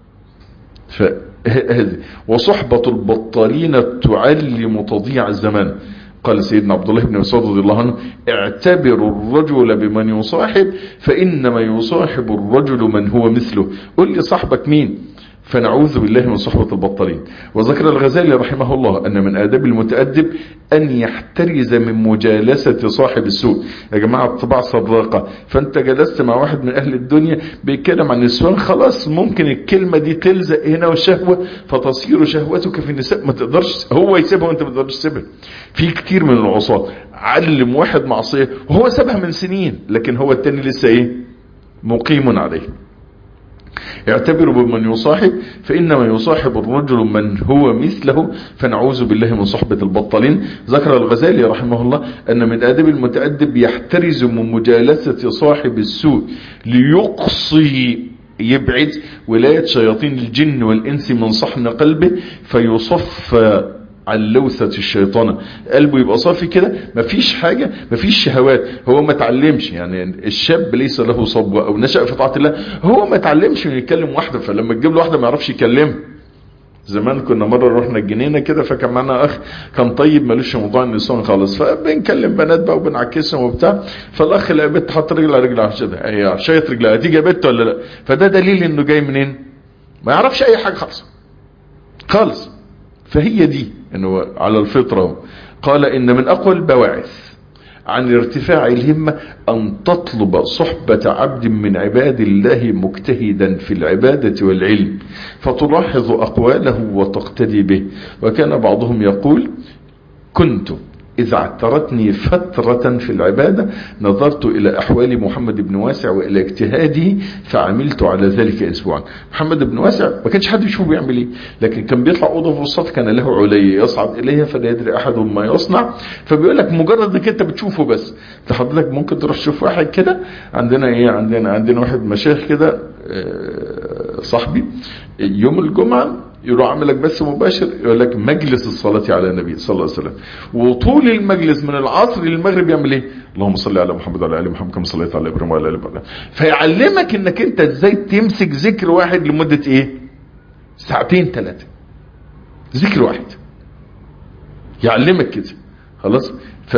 فهذه وصحبة البطالين تعلم تضييع الزمان قال سيدنا عبد الله بن مسعود رضي الله عنه اعتبروا الرجل بمن يصاحب فإنما يصاحب الرجل من هو مثله قل لي صاحبك مين فنعوذ بالله من صحبة البطالين وذكر الغزالي رحمه الله أن من آداب المتأدب أن يحترز من مجالسة صاحب السوء يا جماعة الطباع صداقة فأنت جلست مع واحد من أهل الدنيا بيتكلم عن النسوان خلاص ممكن الكلمة دي تلزق هنا وشهوة فتصير شهوتك في النساء ما تقدرش هو يسيبها وانت ما تقدرش تسيبها في كتير من العصاة علم واحد معصية وهو سابها من سنين لكن هو التاني لسه ايه مقيم عليه اعتبروا بمن يصاحب فإنما يصاحب الرجل من هو مثله فنعوذ بالله من صحبة البطالين ذكر الغزالي رحمه الله أن من آداب المتأدب يحترز من مجالسة صاحب السوء ليقصي يبعد ولاية شياطين الجن والإنس من صحن قلبه فيصفى عن لوثة الشيطانة قلبه يبقى صافي كده مفيش حاجة مفيش شهوات هو ما تعلمش يعني الشاب ليس له صبوة او نشأ في طاعة الله هو ما تعلمش انه يتكلم واحدة فلما تجيب له واحدة ما يعرفش يكلمها زمان كنا مرة رحنا الجنينة كده فكان معنا اخ كان طيب ملوش موضوع النسوان خالص فبنكلم بنات بقى وبنعكسهم وبتاع فالاخ لقى بنت حط رجل على رجل عشان هي شايط رجلها هتيجي يا بنت ولا لا فده دليل انه جاي منين ما يعرفش اي حاجة خالص خالص فهي دي انه على الفطرة قال ان من اقوى البواعث عن ارتفاع الهمة ان تطلب صحبة عبد من عباد الله مجتهدا في العبادة والعلم فتلاحظ اقواله وتقتدي به وكان بعضهم يقول كنت إذا اعترتني فترة في العبادة نظرت إلى أحوال محمد بن واسع وإلى اجتهاده فعملت على ذلك أسبوعا محمد بن واسع ما كانش حد يشوفه بيعمل إيه لكن كان بيطلع أوضة في السطح كان له علي يصعد إليها فلا يدري أحد ما يصنع فبيقول لك مجرد انك انت بتشوفه بس حضرتك ممكن تروح تشوف واحد كده عندنا ايه عندنا عندنا واحد مشايخ كده صاحبي يوم الجمعة يروح عامل لك بث مباشر يقول لك مجلس الصلاة على النبي صلى الله عليه وسلم وطول المجلس من العصر للمغرب يعمل ايه اللهم صل على محمد وعلى ال محمد كما صليت على ابراهيم وعلى ال ابراهيم فيعلمك انك انت ازاي تمسك ذكر واحد لمدة ايه ساعتين ثلاثة ذكر واحد يعلمك كده خلاص ف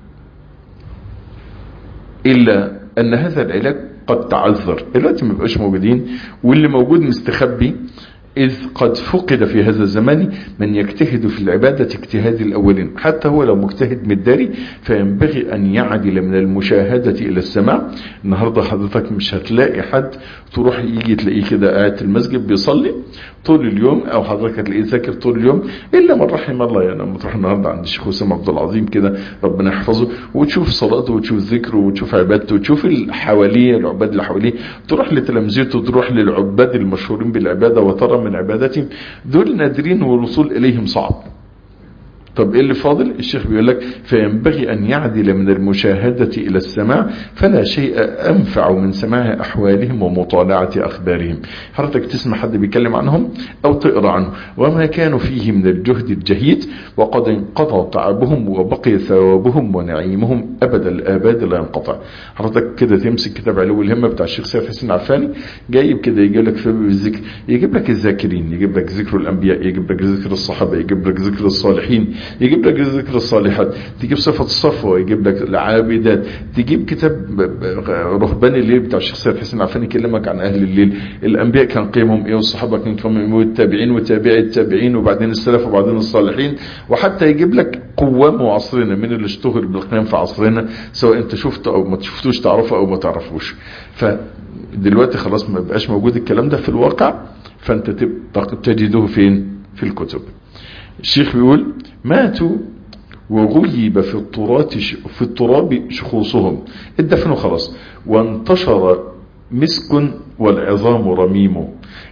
الا ان هذا العلاج قد تعذر دلوقتي ما بقاش موجودين واللي موجود مستخبي إذ قد فقد في هذا الزمان من يجتهد في العبادة اجتهاد الأولين حتى هو لو مجتهد مداري فينبغي أن يعدل من المشاهدة إلى السماع النهاردة حضرتك مش هتلاقي حد تروح يجي تلاقيه كده قاعد في المسجد بيصلي طول اليوم أو حضرتك هتلاقيه ذاكر طول اليوم إلا من رحم الله يعني لما تروح النهاردة عند الشيخ حسام عبد العظيم كده ربنا يحفظه وتشوف صلاته وتشوف ذكره وتشوف عبادته وتشوف اللي حواليه العباد اللي حواليه تروح لتلامذته تروح للعباد المشهورين بالعبادة وترى من عبادتهم دول نادرين والوصول إليهم صعب طب ايه اللي فاضل الشيخ بيقول لك فينبغي ان يعدل من المشاهدة الى السماع فلا شيء انفع من سماع احوالهم ومطالعة اخبارهم حضرتك تسمع حد بيتكلم عنهم او تقرا عنه وما كانوا فيه من الجهد الجهيد وقد انقضى تعبهم وبقي ثوابهم ونعيمهم ابد الاباد لا ينقطع حضرتك كده تمسك كتاب علو الهمة بتاع الشيخ سيد حسين عفاني جايب كده يجيب لك في الذكر يجيب لك الذاكرين يجيب لك ذكر الانبياء يجيب لك ذكر الصحابة يجيب لك ذكر الصالحين يجيب لك ذكر الصالحات تجيب صفة الصفوة يجيب لك العابدات تجيب كتاب رهبان الليل بتاع الشيخ سيد حسين عفان يكلمك عن أهل الليل الأنبياء كان قيمهم إيه والصحابة كان قيمهم إيه والتابعين وتابعي التابعين وبعدين السلف وبعدين الصالحين وحتى يجيب لك قوام عصرنا من اللي اشتهر بالقيام في عصرنا سواء انت شفته او ما شفتوش تعرفه او ما تعرفوش فدلوقتي خلاص ما بقاش موجود الكلام ده في الواقع فانت تجده فين في الكتب الشيخ بيقول ماتوا وغيب في التراب في التراب شخوصهم اتدفنوا خلاص وانتشر مسك والعظام رميم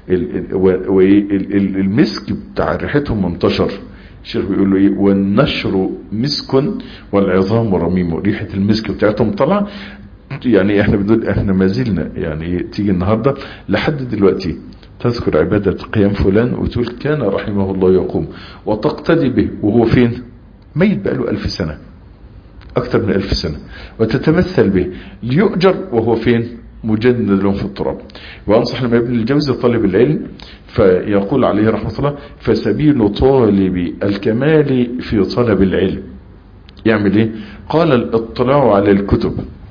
المسك بتاع ريحتهم انتشر الشيخ بيقول له ايه والنشر مسك والعظام رميم ريحه المسك بتاعتهم طلع يعني احنا بنقول احنا ما زلنا يعني تيجي النهارده لحد دلوقتي تذكر عبادة قيام فلان وتقول كان رحمه الله يقوم وتقتدي به وهو فين ميت بقاله ألف سنة أكثر من ألف سنة وتتمثل به ليؤجر وهو فين مجند لهم في التراب وأنصح لما ابن الجوزي طالب العلم فيقول عليه رحمة الله فسبيل طالب الكمال في طلب العلم يعمل ايه قال الاطلاع على الكتب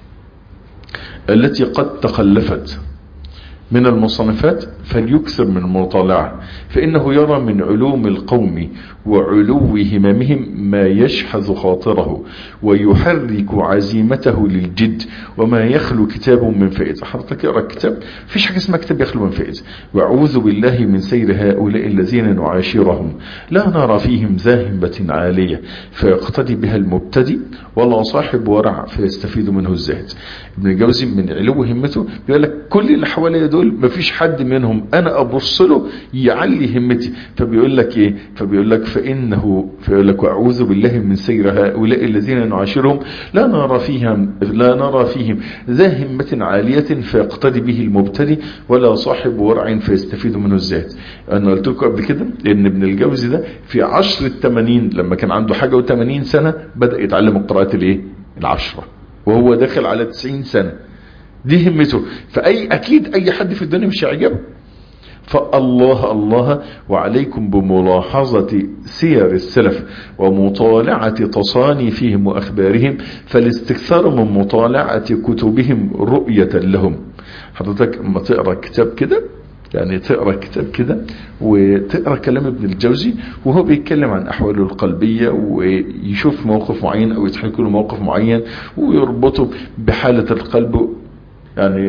التي قد تخلفت من المصنفات فليكثر من المطالعة فإنه يرى من علوم القوم وعلو هممهم ما يشحذ خاطره ويحرك عزيمته للجد وما يخلو كتاب من فائدة حضرتك اقرا كتاب فيش حاجة اسمها كتاب يخلو من فائدة وأعوذ بالله من سير هؤلاء الذين نعاشرهم لا نرى فيهم ذاهبة عالية فيقتدي بها المبتدي ولا صاحب ورع فيستفيد منه الزاهد ابن الجوزي من علو همته يقول لك كل اللي حواليا دول مفيش حد منهم انا ابص له يعلي همتي فبيقول لك ايه فبيقول لك فانه فيقول لك واعوذ بالله من سير هؤلاء الذين نعاشرهم لا نرى فيهم لا نرى فيهم ذا همة عالية فيقتدي به المبتدي ولا صاحب ورع فيستفيد منه الزاهد انا قلت لكم قبل كده ان ابن الجوزي ده في عشر الثمانين لما كان عنده حاجة وثمانين سنة بدأ يتعلم القراءات الايه العشرة وهو داخل على 90 سنة دي همته فأي أكيد أي حد في الدنيا مش هيعجبه فالله الله وعليكم بملاحظة سير السلف ومطالعة تصانيفهم وأخبارهم فالاستكثار من مطالعة كتبهم رؤية لهم حضرتك اما تقرأ كتاب كده يعني تقرأ كتاب كده وتقرأ كلام ابن الجوزي وهو بيتكلم عن أحواله القلبية ويشوف موقف معين أو يتحكي له موقف معين ويربطه بحالة القلب يعني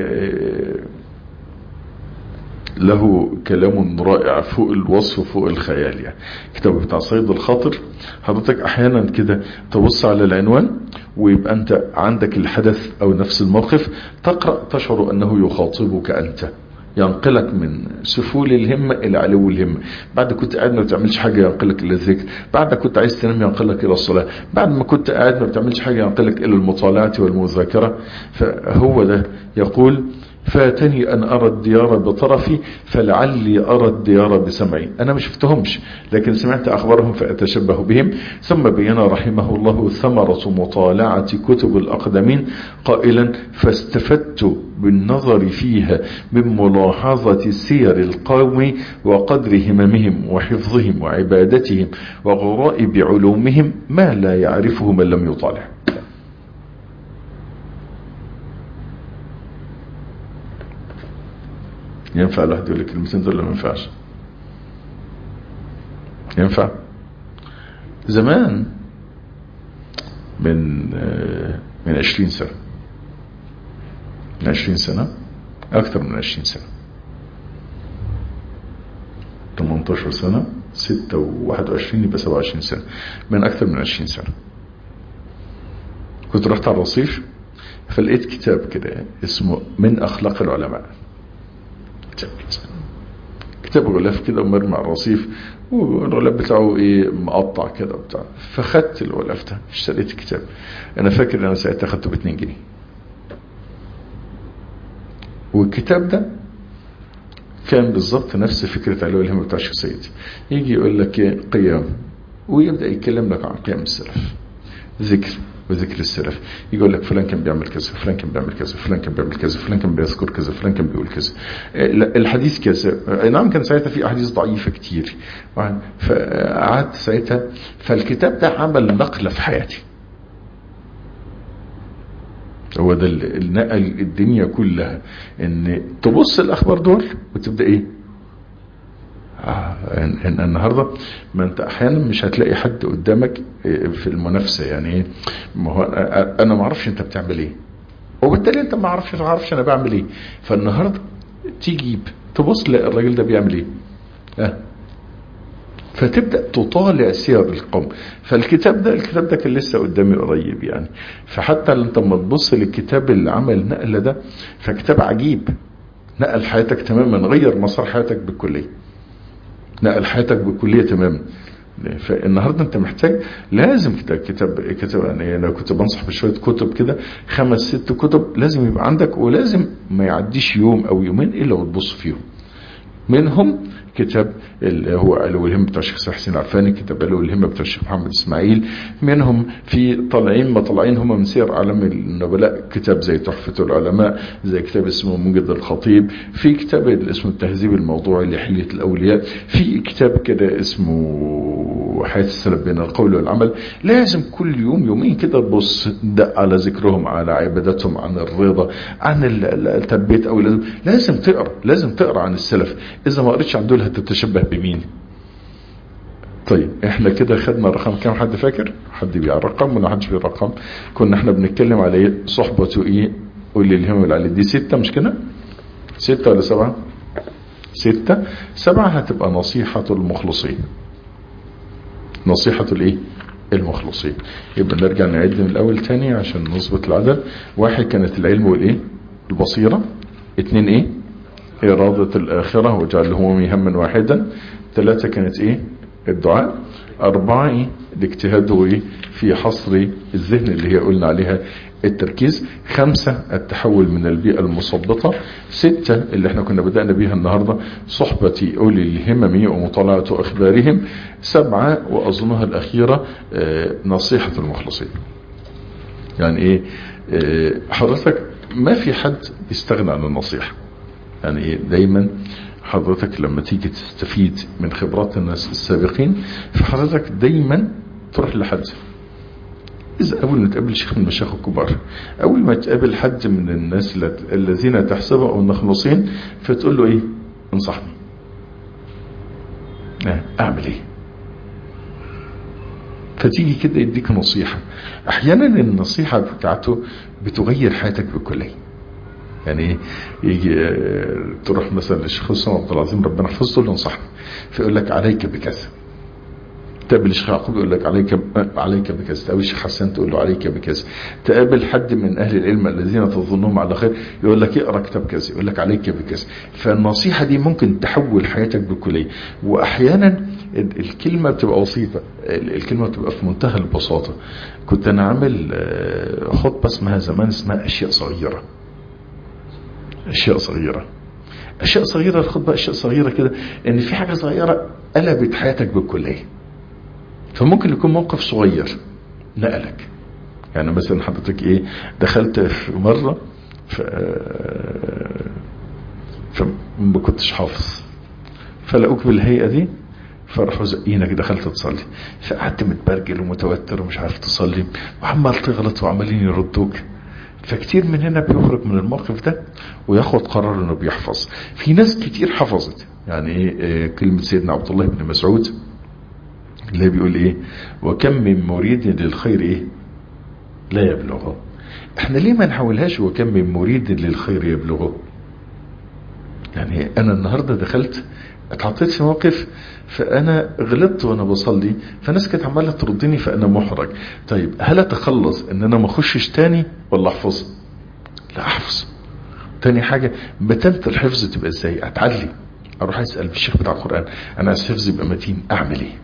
له كلام رائع فوق الوصف فوق الخيال يعني كتاب بتاع صيد الخاطر حضرتك احيانا كده تبص على العنوان ويبقى انت عندك الحدث او نفس الموقف تقرأ تشعر انه يخاطبك انت ينقلك من سفول الهمة إلى علو الهمة بعد كنت قاعد ما بتعملش حاجة ينقلك إلى الذكر بعد كنت عايز تنام ينقلك إلى الصلاة بعد ما كنت قاعد ما بتعملش حاجة ينقلك إلى المطالعة والمذاكرة فهو ده يقول فاتني أن أرى الديار بطرفي فلعلي أرى الديار بسمعي أنا ما شفتهمش لكن سمعت أخبارهم فأتشبه بهم ثم بين رحمه الله ثمرة مطالعة كتب الأقدمين قائلا فاستفدت بالنظر فيها من ملاحظة سير القوم وقدر هممهم وحفظهم وعبادتهم وغرائب علومهم ما لا يعرفه من لم يطالع ينفع الواحد يقول لك كلمتين دول ولا ما ينفعش ينفع زمان من آه، من 20 سنة من 20 سنة أكثر من 20 سنة 18 سنة 6 و21 يبقى 27 سنة من أكثر من 20 سنة كنت رحت على الرصيف فلقيت كتاب كده اسمه من أخلاق العلماء كتاب كده كتاب غلاف كده ومرمي على الرصيف والغلاف بتاعه ايه مقطع كده وبتاع فخدت الغلاف ده اشتريت الكتاب انا فاكر ان انا ساعتها خدته ب 2 جنيه والكتاب ده كان بالظبط نفس فكرة علوي الهمة بتاع الشيخ سيد يجي يقول لك ايه قيام ويبدأ يتكلم لك عن قيام السلف ذكر وذكر السلف يقول لك فلان كان بيعمل كذا فلان كان بيعمل كذا فلان كان بيعمل كذا فلان كان بيذكر كذا فلان كان بيقول كذا إيه، لا، الحديث كذا أي نعم كان ساعتها في احاديث ضعيفه كتير فقعدت ساعتها فالكتاب ده عمل نقله في حياتي هو ده اللي نقل الدنيا كلها ان تبص الاخبار دول وتبدا ايه آه إن إن النهارده ما انت احيانا مش هتلاقي حد قدامك إيه، في المنافسه يعني ايه ما هو أ- انا ما اعرفش انت بتعمل ايه وبالتالي انت ما اعرفش ما اعرفش انا بعمل ايه فالنهارده تيجي تبص لا الراجل ده بيعمل ايه آه. فتبدا تطالع سير القوم فالكتاب ده الكتاب ده كان لسه قدامي قريب يعني فحتى انت لما تبص للكتاب اللي عمل نقله ده فكتاب عجيب نقل حياتك تماما غير مسار حياتك بالكليه نقل حياتك بالكليه تماما فالنهارده انت محتاج لازم كتاب كتاب كتاب يعني انا كنت بنصح بشويه كتب كده خمس ست كتب لازم يبقى عندك ولازم ما يعديش يوم او يومين الا وتبص فيهم منهم كتاب اللي هو علو الهمة بتاع الشيخ حسين عفاني كتاب علو الهمة بتاع الشيخ محمد اسماعيل منهم في طالعين ما طالعين هم من سير عالم النبلاء كتاب زي تحفة العلماء زي كتاب اسمه موجد الخطيب في كتاب اسمه التهذيب الموضوعي لحلية الأولياء في كتاب كده اسمه حياة السلف بين القول والعمل لازم كل يوم يومين كده تبص دق على ذكرهم على عبادتهم عن الرضا عن ال- ال- التربية أو لازم لازم تقرا لازم تقرا عن السلف إذا ما قريتش عن دول هتتشبه بمين طيب احنا كده خدنا رقم كام حد فاكر حد بيرقم ولا حدش بيرقم كنا احنا بنتكلم على ايه صحبة ايه قول لي الهم اللي عليه دي ستة مش كده ستة ولا سبعة ستة سبعة هتبقى نصيحة المخلصين نصيحة الايه المخلصين يبقى نرجع نعد من الاول تاني عشان نظبط العدد واحد كانت العلم والايه البصيرة اتنين ايه إرادة الآخرة واجعل همومي هما واحدا ثلاثة كانت إيه الدعاء أربعة إيه الاجتهاد وإيه في حصر الذهن اللي هي قلنا عليها التركيز خمسة التحول من البيئة المثبطة ستة اللي احنا كنا بدأنا بيها النهاردة صحبة أولي الهمم ومطالعة أخبارهم سبعة وأظنها الأخيرة آه، نصيحة المخلصين يعني ايه آه، حضرتك ما في حد يستغنى عن النصيحة يعني ايه دايما حضرتك لما تيجي تستفيد من خبرات الناس السابقين فحضرتك دايما تروح لحد إذا أول ما تقابل شيخ من المشايخ الكبار أول ما تقابل حد من الناس الل- الذين تحسبه أو المخلصين فتقول له إيه انصحني آه، أعمل إيه فتيجي كده يديك نصيحة أحيانا النصيحة بتاعته بتغير حياتك بكلية يعني ايه يجي آه، تروح مثلا للشيخ حسام عبد العظيم ربنا يحفظه تقول له انصحني فيقول لك عليك بكذا تقابل الشيخ يعقوب يقول لك عليك ب- عليك بكذا تقابل الشيخ حسان تقول له عليك بكذا تقابل حد من اهل العلم الذين تظنهم على خير يقول لك اقرا كتاب كذا يقول لك عليك بكذا فالنصيحه دي ممكن تحول حياتك بالكليه واحيانا ال- الكلمه بتبقى بسيطه ال- الكلمه بتبقى في منتهى البساطه كنت انا عامل آه، خطبه اسمها زمان اسمها اشياء صغيره اشياء صغيره اشياء صغيره الخطبه اشياء صغيره كده ان في حاجه صغيره قلبت حياتك بالكليه فممكن يكون موقف صغير نقلك يعني مثلا حضرتك ايه دخلت في مره ف فما كنتش حافظ فلقوك بالهيئه دي فراحوا زقينك دخلت تصلي فقعدت متبرجل ومتوتر ومش عارف تصلي وعمال تغلط وعمالين يردوك فكتير مننا بيخرج من الموقف ده وياخد قرار انه بيحفظ في ناس كتير حفظت يعني ايه إيه كلمة سيدنا عبد الله بن مسعود اللي بيقول ايه وكم من مريد للخير ايه لا يبلغه احنا ليه ما نحولهاش وكم من مريد للخير يبلغه يعني انا النهاردة دخلت اتحطيت في موقف فانا غلطت وانا بصلي فناس كانت عماله تردني فانا محرج طيب هل اتخلص ان انا ما اخشش تاني ولا احفظ لا احفظ تاني حاجة بتنت الحفظ تبقى ازاي اتعلي اروح اسأل الشيخ بتاع القرآن انا عايز حفظ يبقى متين اعمل ايه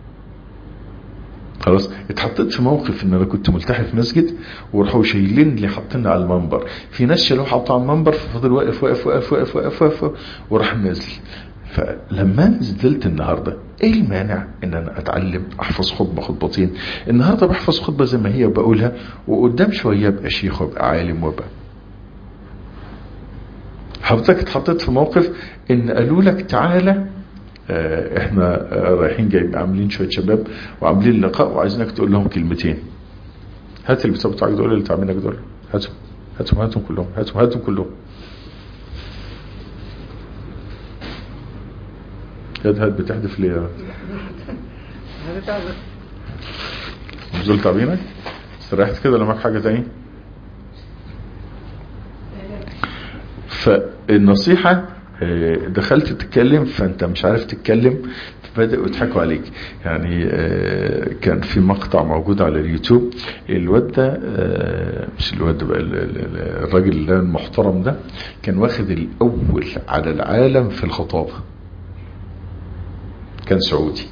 خلاص اتحطيت في موقف ان انا كنت ملتحي في مسجد وراحوا شايلين لي حاطيني على المنبر في ناس شالوه حطوا على المنبر ففضل واقف واقف واقف واقف واقف واقف وراح نازل فلما نزلت النهاردة ايه المانع ان انا اتعلم احفظ خطبة خطبتين النهاردة بحفظ خطبة زي ما هي بقولها وقدام شوية ابقى شيخ وابقى عالم وابقى حضرتك اتحطيت في موقف ان قالوا لك تعالى اه احنا اه رايحين جايين عاملين شوية شباب وعاملين لقاء وعايزينك تقول لهم كلمتين هات اللي بتاعك دول اللي تعملك دول هاتهم هاتهم هاتهم كلهم هاتهم هاتهم كلهم ياد هات بتحدف ليه يا نزول تعبينك استريحت كده ولا معاك حاجة تاني فالنصيحة دخلت تتكلم فانت مش عارف تتكلم فبدأوا يضحكوا عليك يعني كان في مقطع موجود على اليوتيوب الواد ده مش الواد ده بقى الراجل المحترم ده كان واخد الاول على العالم في الخطابة كان سعودي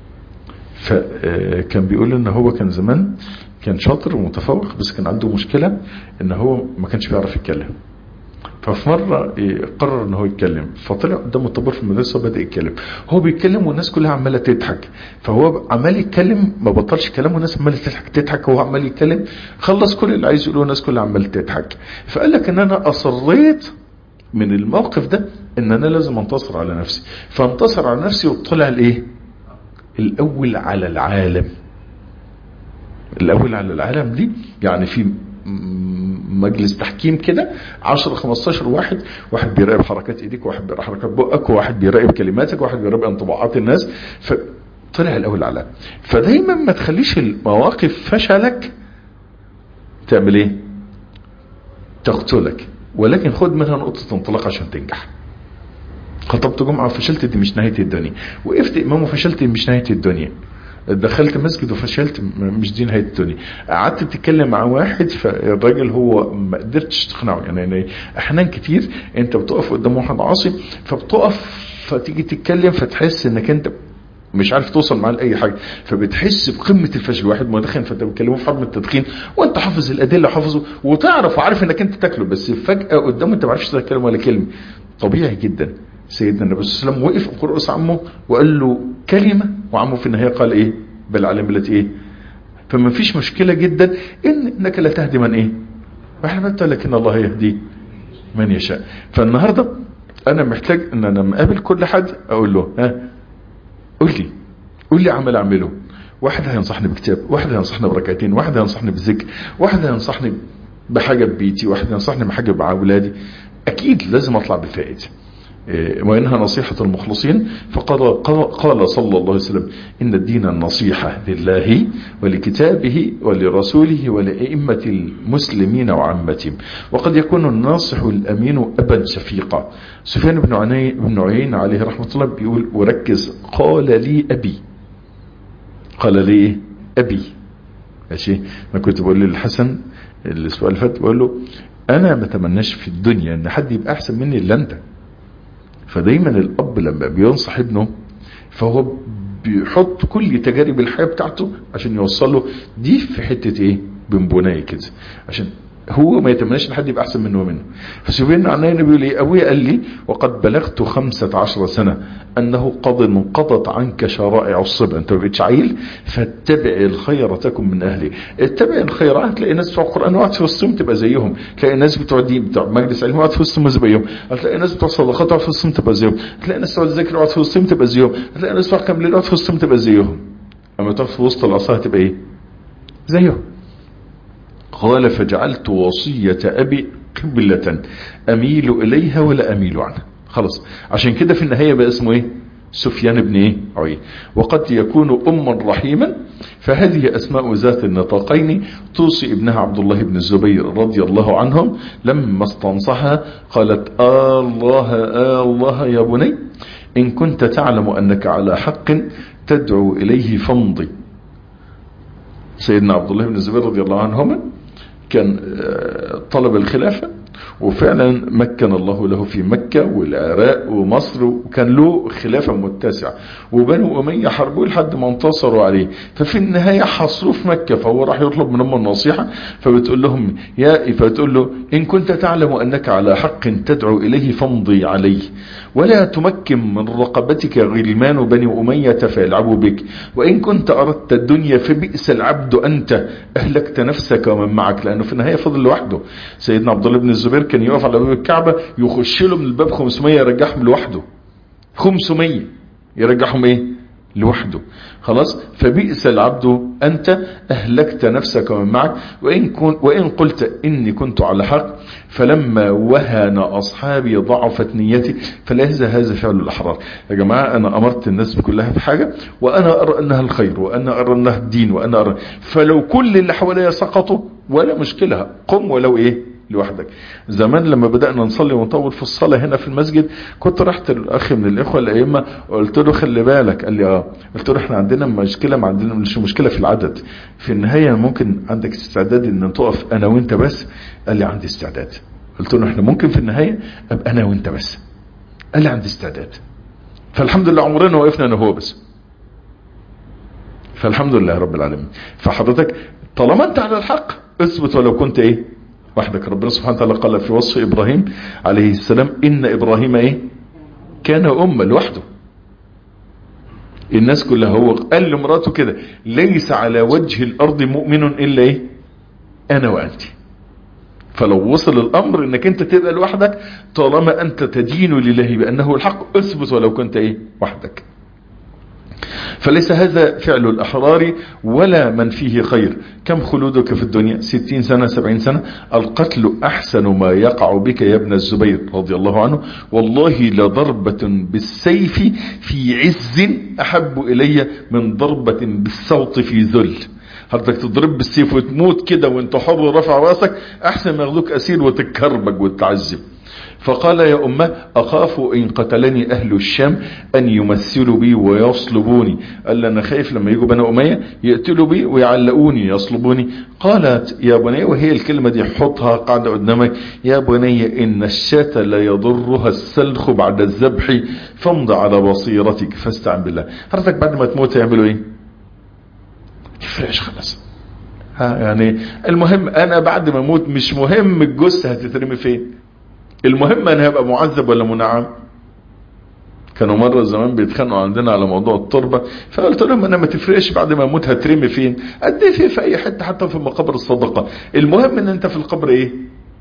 فكان بيقول ان هو كان زمان كان شاطر ومتفوق بس كان عنده مشكلة ان هو ما كانش بيعرف يتكلم ففي مرة قرر ان هو يتكلم فطلع قدامه الطابور في المدرسة وبدأ يتكلم هو بيتكلم والناس كلها عمالة تضحك فهو عمال يتكلم ما بطلش كلام والناس عمالة تضحك تضحك وهو عمال يتكلم خلص كل اللي عايز يقوله الناس كلها عمالة تضحك فقال لك ان انا اصريت من الموقف ده ان انا لازم انتصر على نفسي فانتصر على نفسي وطلع الايه الاول على العالم الاول على العالم دي يعني في مجلس تحكيم كده 10 15 واحد واحد بيراقب حركات ايديك واحد بيراقب حركات بقك وواحد بيراقب كلماتك واحد بيراقب انطباعات الناس فطلع الاول على فدايما ما تخليش المواقف فشلك تعمل ايه تقتلك ولكن خد منها نقطة انطلاق عشان تنجح خطبت جمعة وفشلت دي مش نهاية الدنيا وقفت امام وفشلت دي مش نهاية الدنيا دخلت مسجد وفشلت مش دي نهايه الدنيا قعدت تتكلم مع واحد فالراجل هو ما قدرتش تقنعه يعني, يعني احيانا كتير انت بتقف قدام واحد عاصي فبتقف فتيجي تتكلم فتحس انك انت مش عارف توصل معاه لاي حاجه فبتحس بقمه الفشل واحد مدخن فانت بتكلمه في حرب التدخين وانت حافظ الادله حافظه وتعرف وعارف انك انت تاكله بس فجاه قدامه انت ما عرفتش تتكلم ولا كلمه طبيعي جدا سيدنا النبي صلى الله عليه وسلم وقف قرص عمه وقال له كلمة وعمه في النهاية قال ايه بل علم التي ايه فما فيش مشكلة جدا ان انك لا تهدي من ايه واحنا قلت لكن الله يهدي من يشاء فالنهاردة انا محتاج ان انا مقابل كل حد اقول له ها قول لي قول لي عمل اعمله واحد هينصحني بكتاب واحد هينصحني بركعتين واحد هينصحني بذكر واحد هينصحني بحاجة ببيتي واحد هينصحني بحاجة مع اولادي اكيد لازم اطلع بفائده وإنها نصيحة المخلصين فقال قال صلى الله عليه وسلم إن الدين النصيحة لله ولكتابه ولرسوله ولأئمة المسلمين وعامتهم وقد يكون الناصح الأمين أبا شفيقا سفيان بن عني بن عيين عليه رحمة الله بيقول وركز قال لي أبي قال لي أبي ماشي أنا كنت بقول للحسن الأسبوع اللي فات بقول له أنا ما تمناش في الدنيا أن حد يبقى أحسن مني إلا أنت فدايما الاب لما بينصح ابنه فهو بيحط كل تجارب الحياة بتاعته عشان يوصل له دي في حتة ايه بنبناية كده عشان هو ما يتمناش ان حد يبقى احسن منه ومنه فسبحان عناي بيقول ايه ابويا قال لي وقد بلغت خمسة عشر سنة انه قد انقضت عنك شرائع الصبا انت ما بقتش عيل فاتبع الخير تكن من اهلي اتبع الخير هتلاقي ناس بتوع القران وقت في وسطهم تبقى زيهم تلاقي ناس بتوع دين بتوع مجلس علم وقت في وسطهم زيهم هتلاقي ناس بتوع صدقات وقت في وسطهم تبقى زيهم هتلاقي ناس بتوع الذكر وقت في وسطهم تبقى زيهم هتلاقي ناس بتوع قيام الليل وقت في وسطهم تبقى زيهم اما تقف في وسط العصا هتبقى ايه زيهم قال فجعلت وصية أبي قبلة أميل إليها ولا أميل عنها خلاص عشان كده في النهاية بقى اسمه إيه سفيان بن ايه عيينة وقد يكون أما رحيما فهذه أسماء ذات النطاقين توصي ابنها عبد الله بن الزبير رضي الله عنهم لما استنصحها قالت آه الله آه الله يا بني إن كنت تعلم أنك على حق تدعو إليه فامضي سيدنا عبد الله بن الزبير رضي الله عنهما كان طلب الخلافة وفعلا مكن الله له في مكة والعراق ومصر وكان له خلافة متسعة وبنو أمية حربوه لحد ما انتصروا عليه ففي النهاية حصلوه في مكة فهو راح يطلب من أم النصيحة فبتقول لهم يا فتقول له إن كنت تعلم أنك على حق تدعو إليه فامضي عليه ولا تمكن من رقبتك غلمان بني أمية فيلعبوا بك وإن كنت أردت الدنيا فبئس العبد أنت أهلكت نفسك ومن معك لأنه في النهاية فضل لوحده سيدنا عبد الله بن الزبير كان يقف على باب الكعبة يخش له من الباب 500 يرجعهم لوحده 500 يرجعهم ايه لوحده خلاص فبئس العبد أنت أهلكت نفسك ومن معك وإن, كن وإن قلت إني كنت على حق فلما وهن أصحابي ضعفت نيتي فليس هذا فعل الأحرار يا جماعة أنا أمرت الناس كلها بحاجة وأنا أرى أنها الخير وأنا أرى أنها الدين وأنا أرى فلو كل اللي حواليا سقطوا ولا مشكلة قم ولو إيه لوحدك زمان لما بدأنا نصلي ونطول في الصلاة هنا في المسجد كنت رحت الأخ من الإخوة الأئمة وقلت له خلي بالك قال لي آه قلت له إحنا عندنا مشكلة ما عندنا مش مشكلة في العدد في النهاية ممكن عندك استعداد إن تقف أنا وأنت بس قال لي عندي استعداد قلت له إحنا ممكن في النهاية أبقى أنا وأنت بس قال لي عندي استعداد فالحمد لله عمرنا وقفنا أنا هو بس فالحمد لله رب العالمين فحضرتك طالما أنت على الحق اثبت ولو كنت إيه وحدك ربنا سبحانه وتعالى قال في وصف إبراهيم عليه السلام إن إبراهيم إيه كان أمة لوحده الناس كلها هو قال لمراته كده ليس على وجه الأرض مؤمن إلا إيه أنا وأنت فلو وصل الأمر إنك أنت تبقى لوحدك طالما أنت تدين لله بأنه الحق اثبت ولو كنت إيه وحدك فليس هذا فعل الأحرار ولا من فيه خير كم خلودك في الدنيا ستين سنة سبعين سنة القتل أحسن ما يقع بك يا ابن الزبير رضي الله عنه والله لضربة بالسيف في عز أحب إلي من ضربة بالصوت في ذل حضرتك تضرب بالسيف وتموت كده وانت حر رفع راسك احسن ما ياخدوك اسير وتتكربج وتعذب فقال يا أمه أخاف إن قتلني أهل الشام أن يمثلوا بي ويصلبوني قال لي أنا خايف لما يجوا بني أمية يقتلوا بي ويعلقوني يصلبوني قالت يا بني وهي الكلمة دي حطها قاعدة قدامك يا بني إن الشاة لا يضرها السلخ بعد الذبح فامض على بصيرتك فاستعن بالله حضرتك بعد ما تموت يعملوا ايه تفرقش خلاص ها يعني المهم انا بعد ما اموت مش مهم الجثه هتترمي فين المهم انا هبقى معذب ولا منعم كانوا مرة زمان بيتخانقوا عندنا على موضوع التربة فقلت لهم انا ما تفرقش بعد ما اموت هترمي فين قد ايه في في اي حتة حتى في مقابر الصدقة المهم ان انت في القبر ايه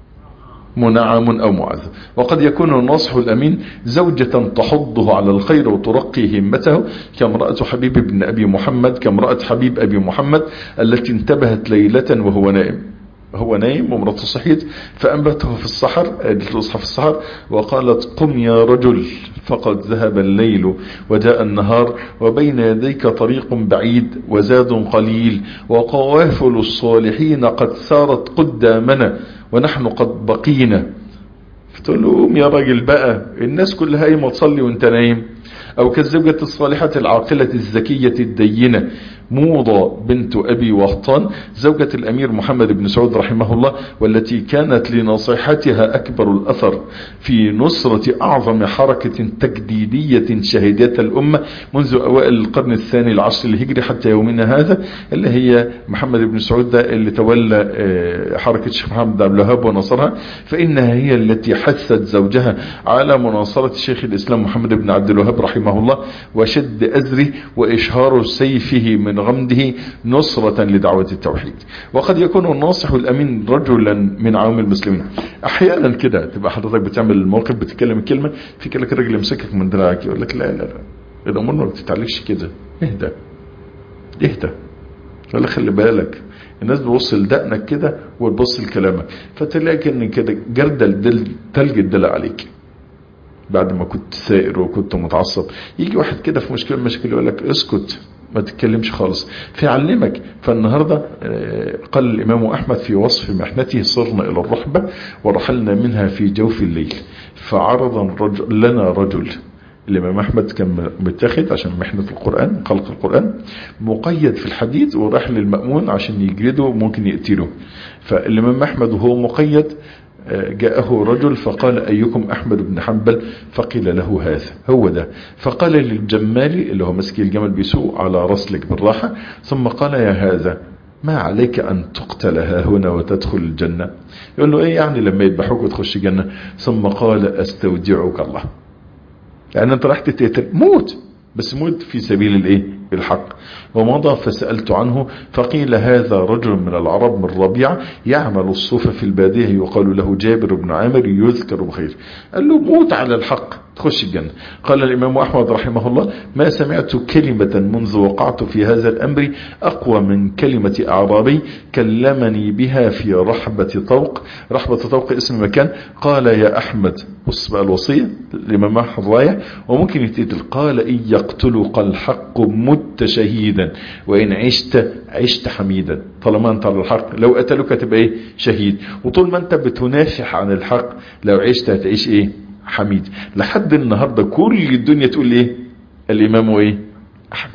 منعم او معذب وقد يكون الناصح الامين زوجة تحضه على الخير وترقي همته كامرأة حبيب بن ابي محمد كامرأة حبيب ابي محمد التي انتبهت ليلة وهو نائم هو نايم ومراته صحيت فأنبته في السحر قالت له اصحى في السحر وقالت قم يا رجل فقد ذهب الليل وجاء النهار وبين يديك طريق بعيد وزاد قليل وقوافل الصالحين قد سارت قدامنا ونحن قد بقينا فتقول له قوم يا راجل بقى الناس كلها قايمه تصلي وانت نايم او كالزوجة الصالحة العاقلة الذكية الدينة موضة بنت أبي وهطان زوجة الأمير محمد بن سعود رحمه الله والتي كانت لنصيحتها أكبر الأثر في نصرة أعظم حركة تجديدية شهدتها الأمة منذ أوائل القرن الثاني العشر الهجري حتى يومنا هذا اللي هي محمد بن سعود ده اللي تولى حركة الشيخ محمد عبد الوهاب ونصرها فإنها هي التي حثت زوجها على مناصرة شيخ الإسلام محمد بن عبد الوهاب رحمه الله وشد أزره وإشهار سيفه من غمده نصرة لدعوة التوحيد وقد يكون الناصح الأمين رجلا من عوام المسلمين أحيانا كده تبقى حضرتك بتعمل الموقف بتتكلم الكلمة في لك راجل يمسكك من دراعك يقول لك لا لا لا الأمور ما بتتعلقش كده اهدى اهدى يقول لك خلي بالك الناس بتبص لدقنك كده وتبص لكلامك فتلاقي ان كده جردل دل تلج الدل عليك بعد ما كنت ثائر وكنت متعصب يجي واحد كده في مشكلة مشكلة يقول لك اسكت ما تتكلمش خالص فيعلمك فالنهاردة قال الإمام أحمد في وصف محنته صرنا إلى الرحبة ورحلنا منها في جوف الليل فعرض الرجل لنا رجل الإمام أحمد كان متاخد عشان محنة القرآن خلق القرآن مقيد في الحديد وراح للمأمون عشان يجلده ممكن يقتله فالإمام أحمد وهو مقيد جاءه رجل فقال أيكم أحمد بن حنبل فقيل له هذا هو ده فقال للجمال اللي هو مسكي الجمل بيسوق على رسلك بالراحة ثم قال يا هذا ما عليك أن تقتل ها هنا وتدخل الجنة يقول له إيه يعني لما يذبحوك وتخش الجنة ثم قال أستودعك الله يعني أنت راح تتقتل موت بس موت في سبيل الإيه الحق ومضى فسألت عنه فقيل هذا رجل من العرب من ربيع يعمل الصوف في البادية يقال له جابر بن عامر يذكر بخير قال له موت على الحق تخش الجنة قال الإمام أحمد رحمه الله ما سمعت كلمة منذ وقعت في هذا الأمر أقوى من كلمة أعرابي كلمني بها في رحبة طوق رحبة طوق اسم مكان قال يا أحمد بص بقى الوصية الإمام أحمد رايح وممكن يتقتل قال إن يقتلك الحق مت شهيدا وإن عشت عشت حميدا طالما أنت على الحق لو قتلوك هتبقى إيه شهيد وطول ما أنت بتنافح عن الحق لو عشت هتعيش إيه حميد لحد النهاردة كل الدنيا تقول ايه الامام ايه احمد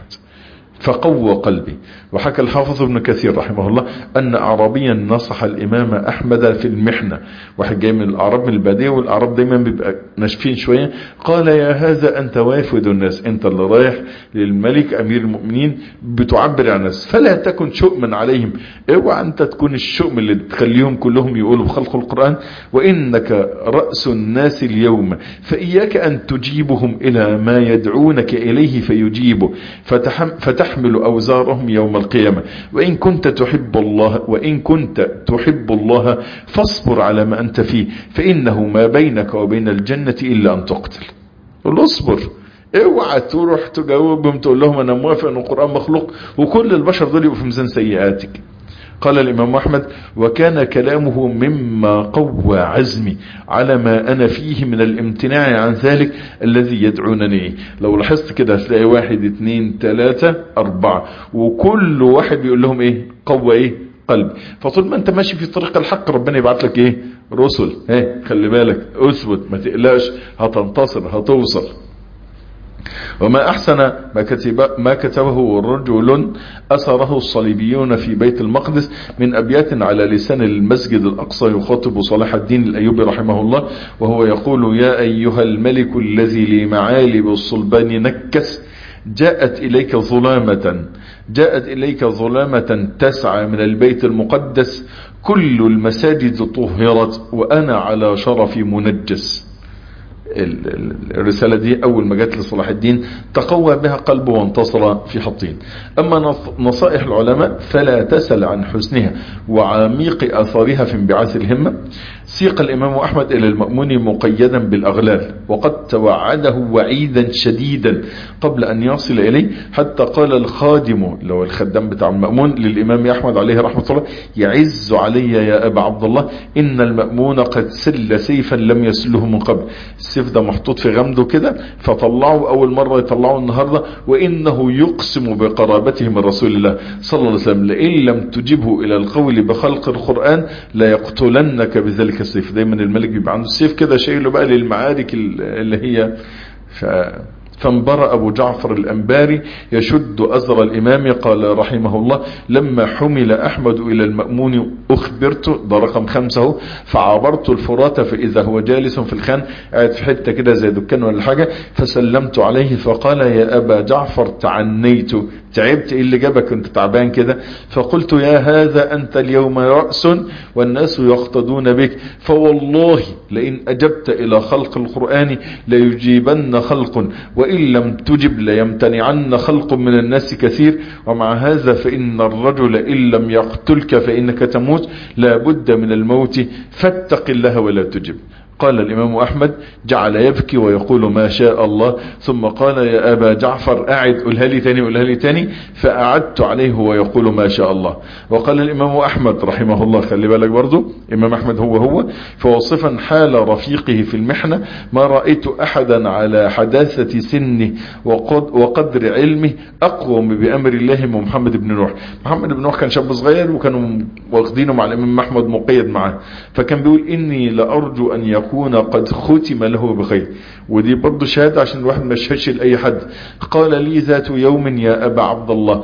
فقوى قلبي وحكى الحافظ ابن كثير رحمه الله أن أعرابيا نصح الإمام أحمد في المحنة واحد جاي من الأعراب من البادية والأعراب دايما بيبقى ناشفين شوية قال يا هذا أنت وافد الناس أنت اللي رايح للملك أمير المؤمنين بتعبر عن الناس فلا تكن شؤما عليهم اوعى أنت تكون الشؤم اللي تخليهم كلهم يقولوا بخلق القرآن وإنك رأس الناس اليوم فإياك أن تجيبهم إلى ما يدعونك إليه فيجيبوا فتحم فتحمل أوزارهم يوم القيامة وإن كنت تحب الله وإن كنت تحب الله فاصبر على ما أنت فيه فإنه ما بينك وبين الجنة إلا أن تقتل قل اصبر اوعى تروح تجاوبهم تقول لهم انا موافق ان القرآن مخلوق وكل البشر دول يبقوا في ميزان سيئاتك قال الإمام أحمد وكان كلامه مما قوى عزمي على ما أنا فيه من الامتناع عن ذلك الذي يدعونني لو لاحظت كده هتلاقي واحد اتنين تلاتة أربعة وكل واحد بيقول لهم إيه قوى إيه قلبي فطول ما أنت ماشي في طريق الحق ربنا يبعت لك إيه رسل ها خلي بالك اثبت ما تقلقش هتنتصر هتوصل وما أحسن ما, كتب ما كتبه رجل أثره الصليبيون في بيت المقدس من أبيات على لسان المسجد الأقصى يخاطب صلاح الدين الأيوبي رحمه الله وهو يقول يا أيها الملك الذي لمعالي الصلبان نكس جاءت إليك ظلامة جاءت إليك ظلامة تسعى من البيت المقدس كل المساجد طهرت وأنا على شرفي منجس الرسالة دي أول ما جت لصلاح الدين تقوى بها قلبه وانتصر في حطين أما نصائح العلماء فلا تسل عن حسنها وعميق أثارها في انبعاث الهمة سيق الإمام أحمد إلى المأمون مقيدا بالأغلال وقد توعده وعيدا شديدا قبل أن يصل إليه حتى قال الخادم اللي هو الخدام بتاع المأمون للإمام أحمد عليه رحمة الله يعز علي يا أبا عبد الله إن المأمون قد سل سيفا لم يسله من قبل السيف ده محطوط في غمده كده فطلعه أول مرة يطلعه النهاردة وإنه يقسم بقرابته من رسول الله صلى الله عليه وسلم لئن لم تجبه إلى القول بخلق القرآن لا يقتلنك بذلك السيف دايما الملك بيبقى عنده السيف كده شايله بقى للمعارك اللي هي ف... فانبرأ أبو جعفر الأنباري يشد أزر الإمام قال رحمه الله لما حمل أحمد إلى المأمون أخبرت ده رقم خمسة فعبرت الفرات فإذا هو جالس في الخان قاعد في حتة كده زي دكان ولا حاجة فسلمت عليه فقال يا أبا جعفر تعنيت تعبت ايه اللي جابك كنت تعبان كده فقلت يا هذا أنت اليوم رأس والناس يقتدون بك فوالله لئن أجبت إلى خلق القرآن ليجيبن خلق وإن لم تجب ليمتنعن خلق من الناس كثير ومع هذا فإن الرجل إن لم يقتلك فإنك تموت لا بد من الموت فاتق الله ولا تجب قال الإمام أحمد جعل يبكي ويقول ما شاء الله ثم قال يا أبا جعفر أعد قلها لي تاني قلها لي تاني فأعدت عليه ويقول ما شاء الله وقال الإمام أحمد رحمه الله خلي بالك برضو إمام أحمد هو هو فوصفا حال رفيقه في المحنة ما رأيت أحدا على حداثة سنه وقد وقدر علمه أقوم بأمر الله من محمد بن نوح محمد بن نوح كان شاب صغير وكانوا واخدينه مع الإمام أحمد مقيد معه فكان بيقول إني لأرجو أن يكون قد ختم له بخير ودي برضه شهادة عشان الواحد ما يشهدش لأي حد قال لي ذات يوم يا أبا عبد الله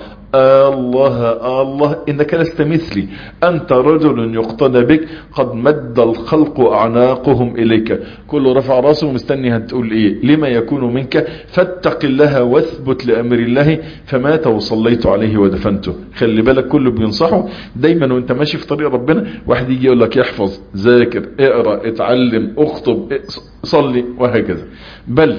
الله الله إنك لست مثلي أنت رجل يقتدى بك قد مد الخلق أعناقهم إليك كل رفع راسه مستني هتقول إيه لما يكون منك فاتق الله واثبت لأمر الله فمات وصليت عليه ودفنته خلي بالك كله بينصحه دايما وانت ماشي في طريق ربنا واحد يجي يقول لك يحفظ ذاكر اقرأ اتعلم اخطب صلي وهكذا بل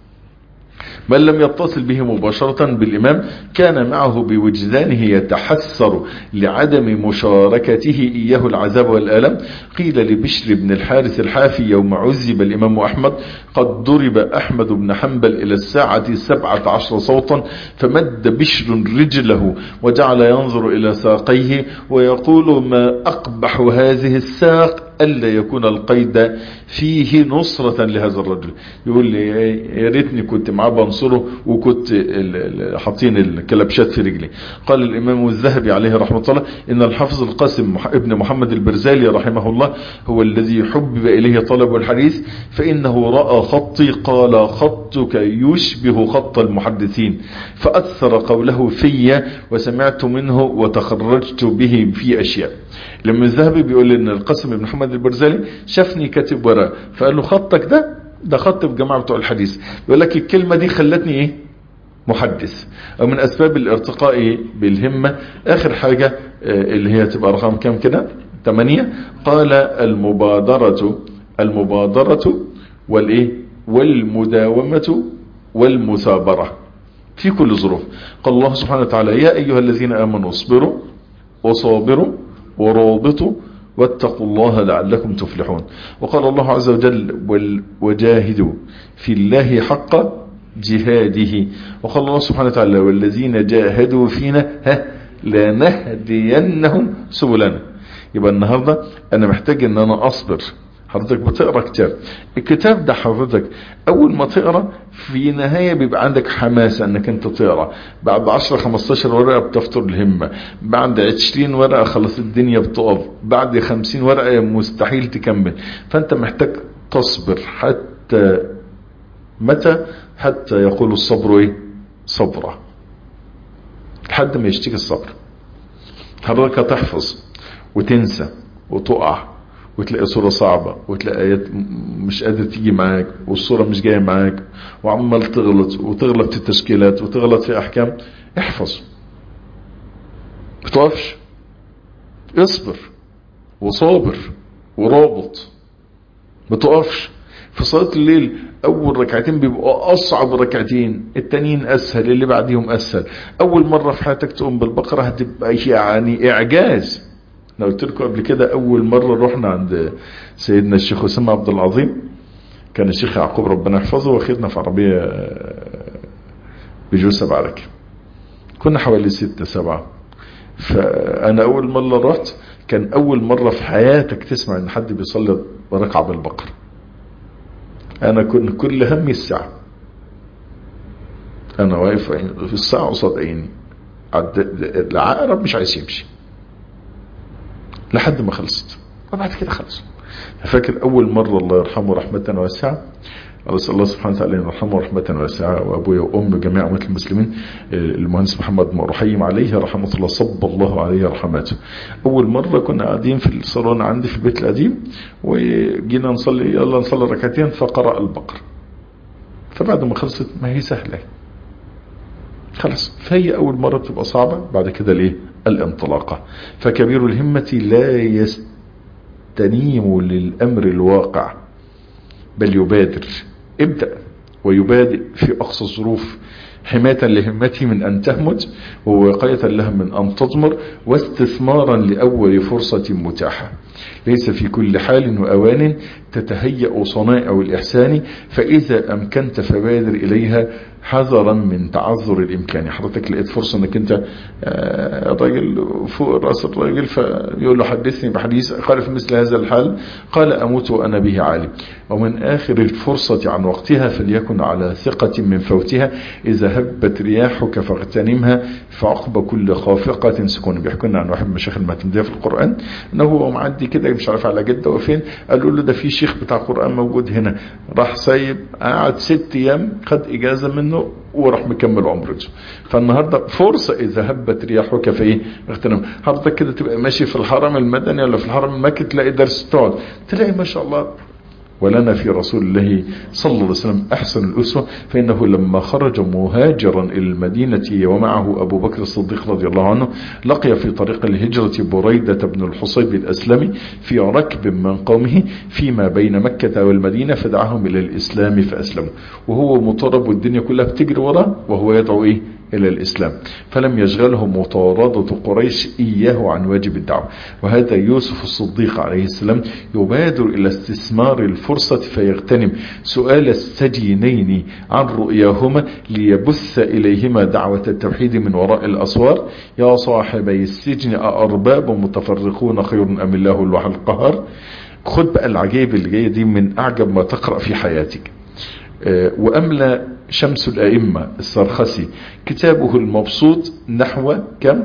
من لم يتصل به مباشرة بالإمام كان معه بوجدانه يتحسر لعدم مشاركته إياه العذاب والآلم قيل لبشر بن الحارث الحافي يوم عذب الإمام أحمد قد ضرب أحمد بن حنبل إلى الساعة سبعة عشر صوتا فمد بشر رجله وجعل ينظر إلى ساقيه ويقول ما أقبح هذه الساق ألا يكون القيد فيه نصرة لهذا الرجل يقول لي يا ريتني كنت معاه بنصره وكنت حاطين الكلبشات في رجلي قال الإمام الذهبي عليه رحمة الله إن الحافظ القاسم ابن محمد البرزالي رحمه الله هو الذي حبب إليه طلب الحديث فإنه رأى خطي قال خطك يشبه خط المحدثين فأثر قوله في وسمعت منه وتخرجت به في أشياء لما الذهبي بيقول ان القاسم بن محمد البرزالي شافني كاتب وراه فقال له خطك ده ده خط الجماعه بتوع الحديث يقول لك الكلمه دي خلتني ايه محدث او من اسباب الارتقاء بالهمه اخر حاجه اللي هي تبقى رقم كام كده 8 قال المبادره المبادره والايه والمداومه والمثابره في كل ظروف قال الله سبحانه وتعالى يا ايها الذين امنوا اصبروا وصابروا ورابطوا واتقوا الله لعلكم تفلحون وقال الله عز وجل وجاهدوا في الله حق جهاده وقال الله سبحانه وتعالى والذين جاهدوا فينا ها لنهدينهم سبلنا يبقى النهاردة انا محتاج ان انا اصبر حضرتك بتقرا كتاب الكتاب ده حضرتك اول ما تقرا في نهايه بيبقى عندك حماسه انك انت تقرا بعد 10 15 ورقه بتفطر الهمه بعد 20 ورقه خلاص الدنيا بتقف بعد 50 ورقه مستحيل تكمل فانت محتاج تصبر حتى متى حتى يقول الصبر ايه صبرا لحد ما يشتكي الصبر حضرتك هتحفظ وتنسى وتقع وتلاقي صورة صعبة وتلاقي آيات مش قادر تيجي معاك والصورة مش جاية معاك وعمال تغلط وتغلط في التشكيلات وتغلط في أحكام احفظ بتقفش اصبر وصابر ورابط بتقفش في صلاة الليل أول ركعتين بيبقوا أصعب ركعتين التانيين أسهل اللي بعديهم أسهل أول مرة في حياتك تقوم بالبقرة هتبقى يعني إعجاز انا قلت لكم قبل كده اول مره رحنا عند سيدنا الشيخ اسامه عبد العظيم كان الشيخ يعقوب ربنا يحفظه واخدنا في عربيه بيجو سبعة راكب كنا حوالي ستة سبعة فانا اول مره رحت كان اول مره في حياتك تسمع ان حد بيصلي ركعه بالبقره انا كنت كل همي الساعه انا واقف في الساعه قصاد عيني العقرب مش عايز يمشي لحد ما خلصت وبعد كده خلص فاكر اول مرة الله يرحمه رحمة واسعة أسأل الله سبحانه وتعالى أن يرحمه رحمة واسعة وأبويا وأم جميع أمة المسلمين المهندس محمد مرحيم عليه رحمة الله صب الله عليه رحماته أول مرة كنا قاعدين في الصالون عندي في البيت القديم وجينا نصلي يلا نصلي ركعتين فقرأ البقر فبعد ما خلصت ما هي سهلة خلاص فهي أول مرة بتبقى صعبة بعد كده ليه الانطلاقة فكبير الهمة لا يستنيم للأمر الواقع بل يبادر ابدأ ويبادئ في أقصى الظروف حماية لهمته من أن تهمت ووقاية لها من أن تضمر واستثمارا لأول فرصة متاحة ليس في كل حال وأوان تتهيأ صنائع الإحسان فإذا أمكنت فبادر إليها حذرا من تعذر الإمكان حضرتك لقيت فرصة أنك أنت الراجل فوق رأس الراجل فيقول له حدثني بحديث قال في مثل هذا الحال قال أموت وأنا به عالم ومن آخر الفرصة عن وقتها فليكن على ثقة من فوتها إذا هبت رياحك فاغتنمها فعقب كل خافقة سكون بيحكوا لنا عن واحد من مشايخ الماتندية في القرآن أنه هو معدي كده مش عارف على جدة وفين قالوا له ده في شيخ بتاع قرآن موجود هنا راح سايب قعد ست أيام خد إجازة منه وراح مكمل عمرته فالنهاردة فرصة إذا هبت رياحك في إيه اغتنم حضرتك كده تبقى ماشي في الحرم المدني ولا في الحرم المكي تلاقي درس تقعد تلاقي ما شاء الله ولنا في رسول الله صلى الله عليه وسلم أحسن الأسوة فإنه لما خرج مهاجرا إلى المدينة ومعه أبو بكر الصديق رضي الله عنه لقي في طريق الهجرة بريدة بن الحصيب الأسلمي في ركب من قومه فيما بين مكة والمدينة فدعاهم إلى الإسلام فأسلموا وهو مطرب والدنيا كلها بتجري وراه وهو يدعو إيه إلى الإسلام فلم يشغله مطاردة قريش إياه عن واجب الدعوة وهذا يوسف الصديق عليه السلام يبادر إلى استثمار الفرصة فيغتنم سؤال السجينين عن رؤياهما ليبث إليهما دعوة التوحيد من وراء الأسوار يا صاحبي السجن أأرباب متفرقون خير أم الله الواحد القهار خد بقى العجائب اللي جاية دي من أعجب ما تقرأ في حياتك وأملى شمس الأئمة السرخسي كتابه المبسوط نحو كم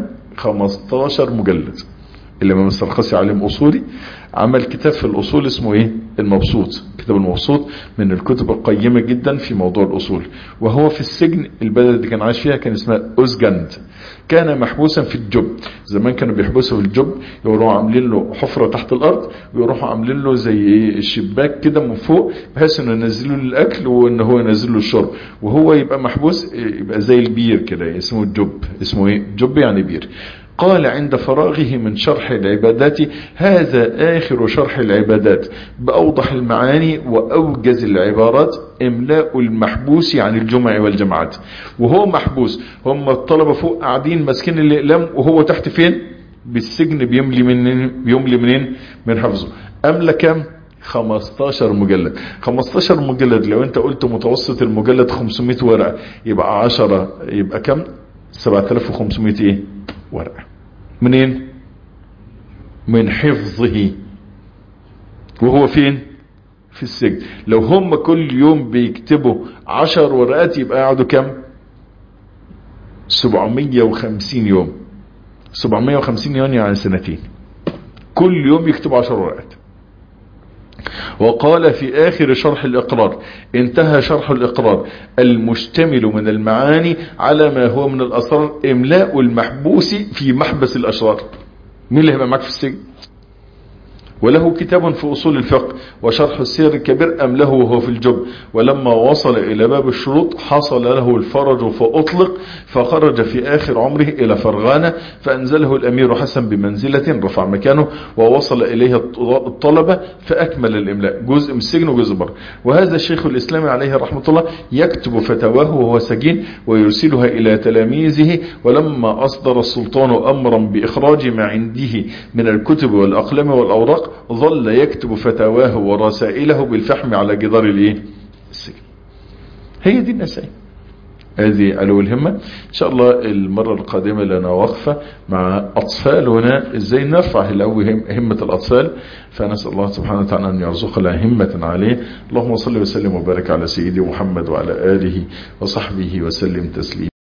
15 مجلد الإمام السرخسي عالم أصولي عمل كتاب في الأصول اسمه إيه المبسوط كتاب المبسوط من الكتب القيمة جدا في موضوع الأصول وهو في السجن البلد اللي كان عايش فيها كان اسمها أوزجند كان محبوسا في الجب زمان كانوا بيحبسوا في الجب يروحوا عاملين له حفرة تحت الأرض ويروحوا عاملين له زي شباك كده من فوق بحيث انه ينزلوا له الأكل وان هو ينزل له الشرب وهو يبقى محبوس يبقى زي البير كده اسمه الجب اسمه ايه جب يعني بير قال عند فراغه من شرح العبادات هذا آخر شرح العبادات بأوضح المعاني وأوجز العبارات إملاء المحبوس عن الجمع والجماعات وهو محبوس هم الطلبة فوق قاعدين ماسكين الإقلام وهو تحت فين بالسجن بيملي منين بيملي منين من حفظه أملى كام 15 مجلد 15 مجلد لو انت قلت متوسط المجلد 500 ورقة يبقى 10 يبقى كم 7500 ايه ورقة منين من حفظه وهو فين في السجن لو هم كل يوم بيكتبوا عشر ورقات يبقى يقعدوا كم 750 يوم 750 يوم يعني سنتين كل يوم يكتبوا عشر ورقات وقال في آخر شرح الإقرار انتهى شرح الإقرار المشتمل من المعاني على ما هو من الأسرار إملاء المحبوس في محبس الأشرار مين اللي هيبقى معاك في السجن وله كتاب في أصول الفقه وشرح السير الكبير أم له وهو في الجب ولما وصل إلى باب الشروط حصل له الفرج فأطلق فخرج في آخر عمره إلى فرغانة فأنزله الأمير حسن بمنزلة رفع مكانه ووصل إليه الطلبة فأكمل الإملاء جزء من السجن وجزء بره وهذا الشيخ الإسلامي عليه رحمة الله يكتب فتواه وهو سجين ويرسلها إلى تلاميذه ولما أصدر السلطان أمرا بإخراج ما عنده من الكتب والأقلام والأوراق ظل يكتب فتاواه ورسائله بالفحم على جدار الايه السجن هي دي النسائي هذه علو الهمة ان شاء الله المرة القادمة لنا وقفة مع اطفالنا ازاي نرفع همة الاطفال فنسأل الله سبحانه وتعالى ان يرزقنا همة عليه اللهم صل وسلم وبارك على سيدي محمد وعلى اله وصحبه وسلم تسليما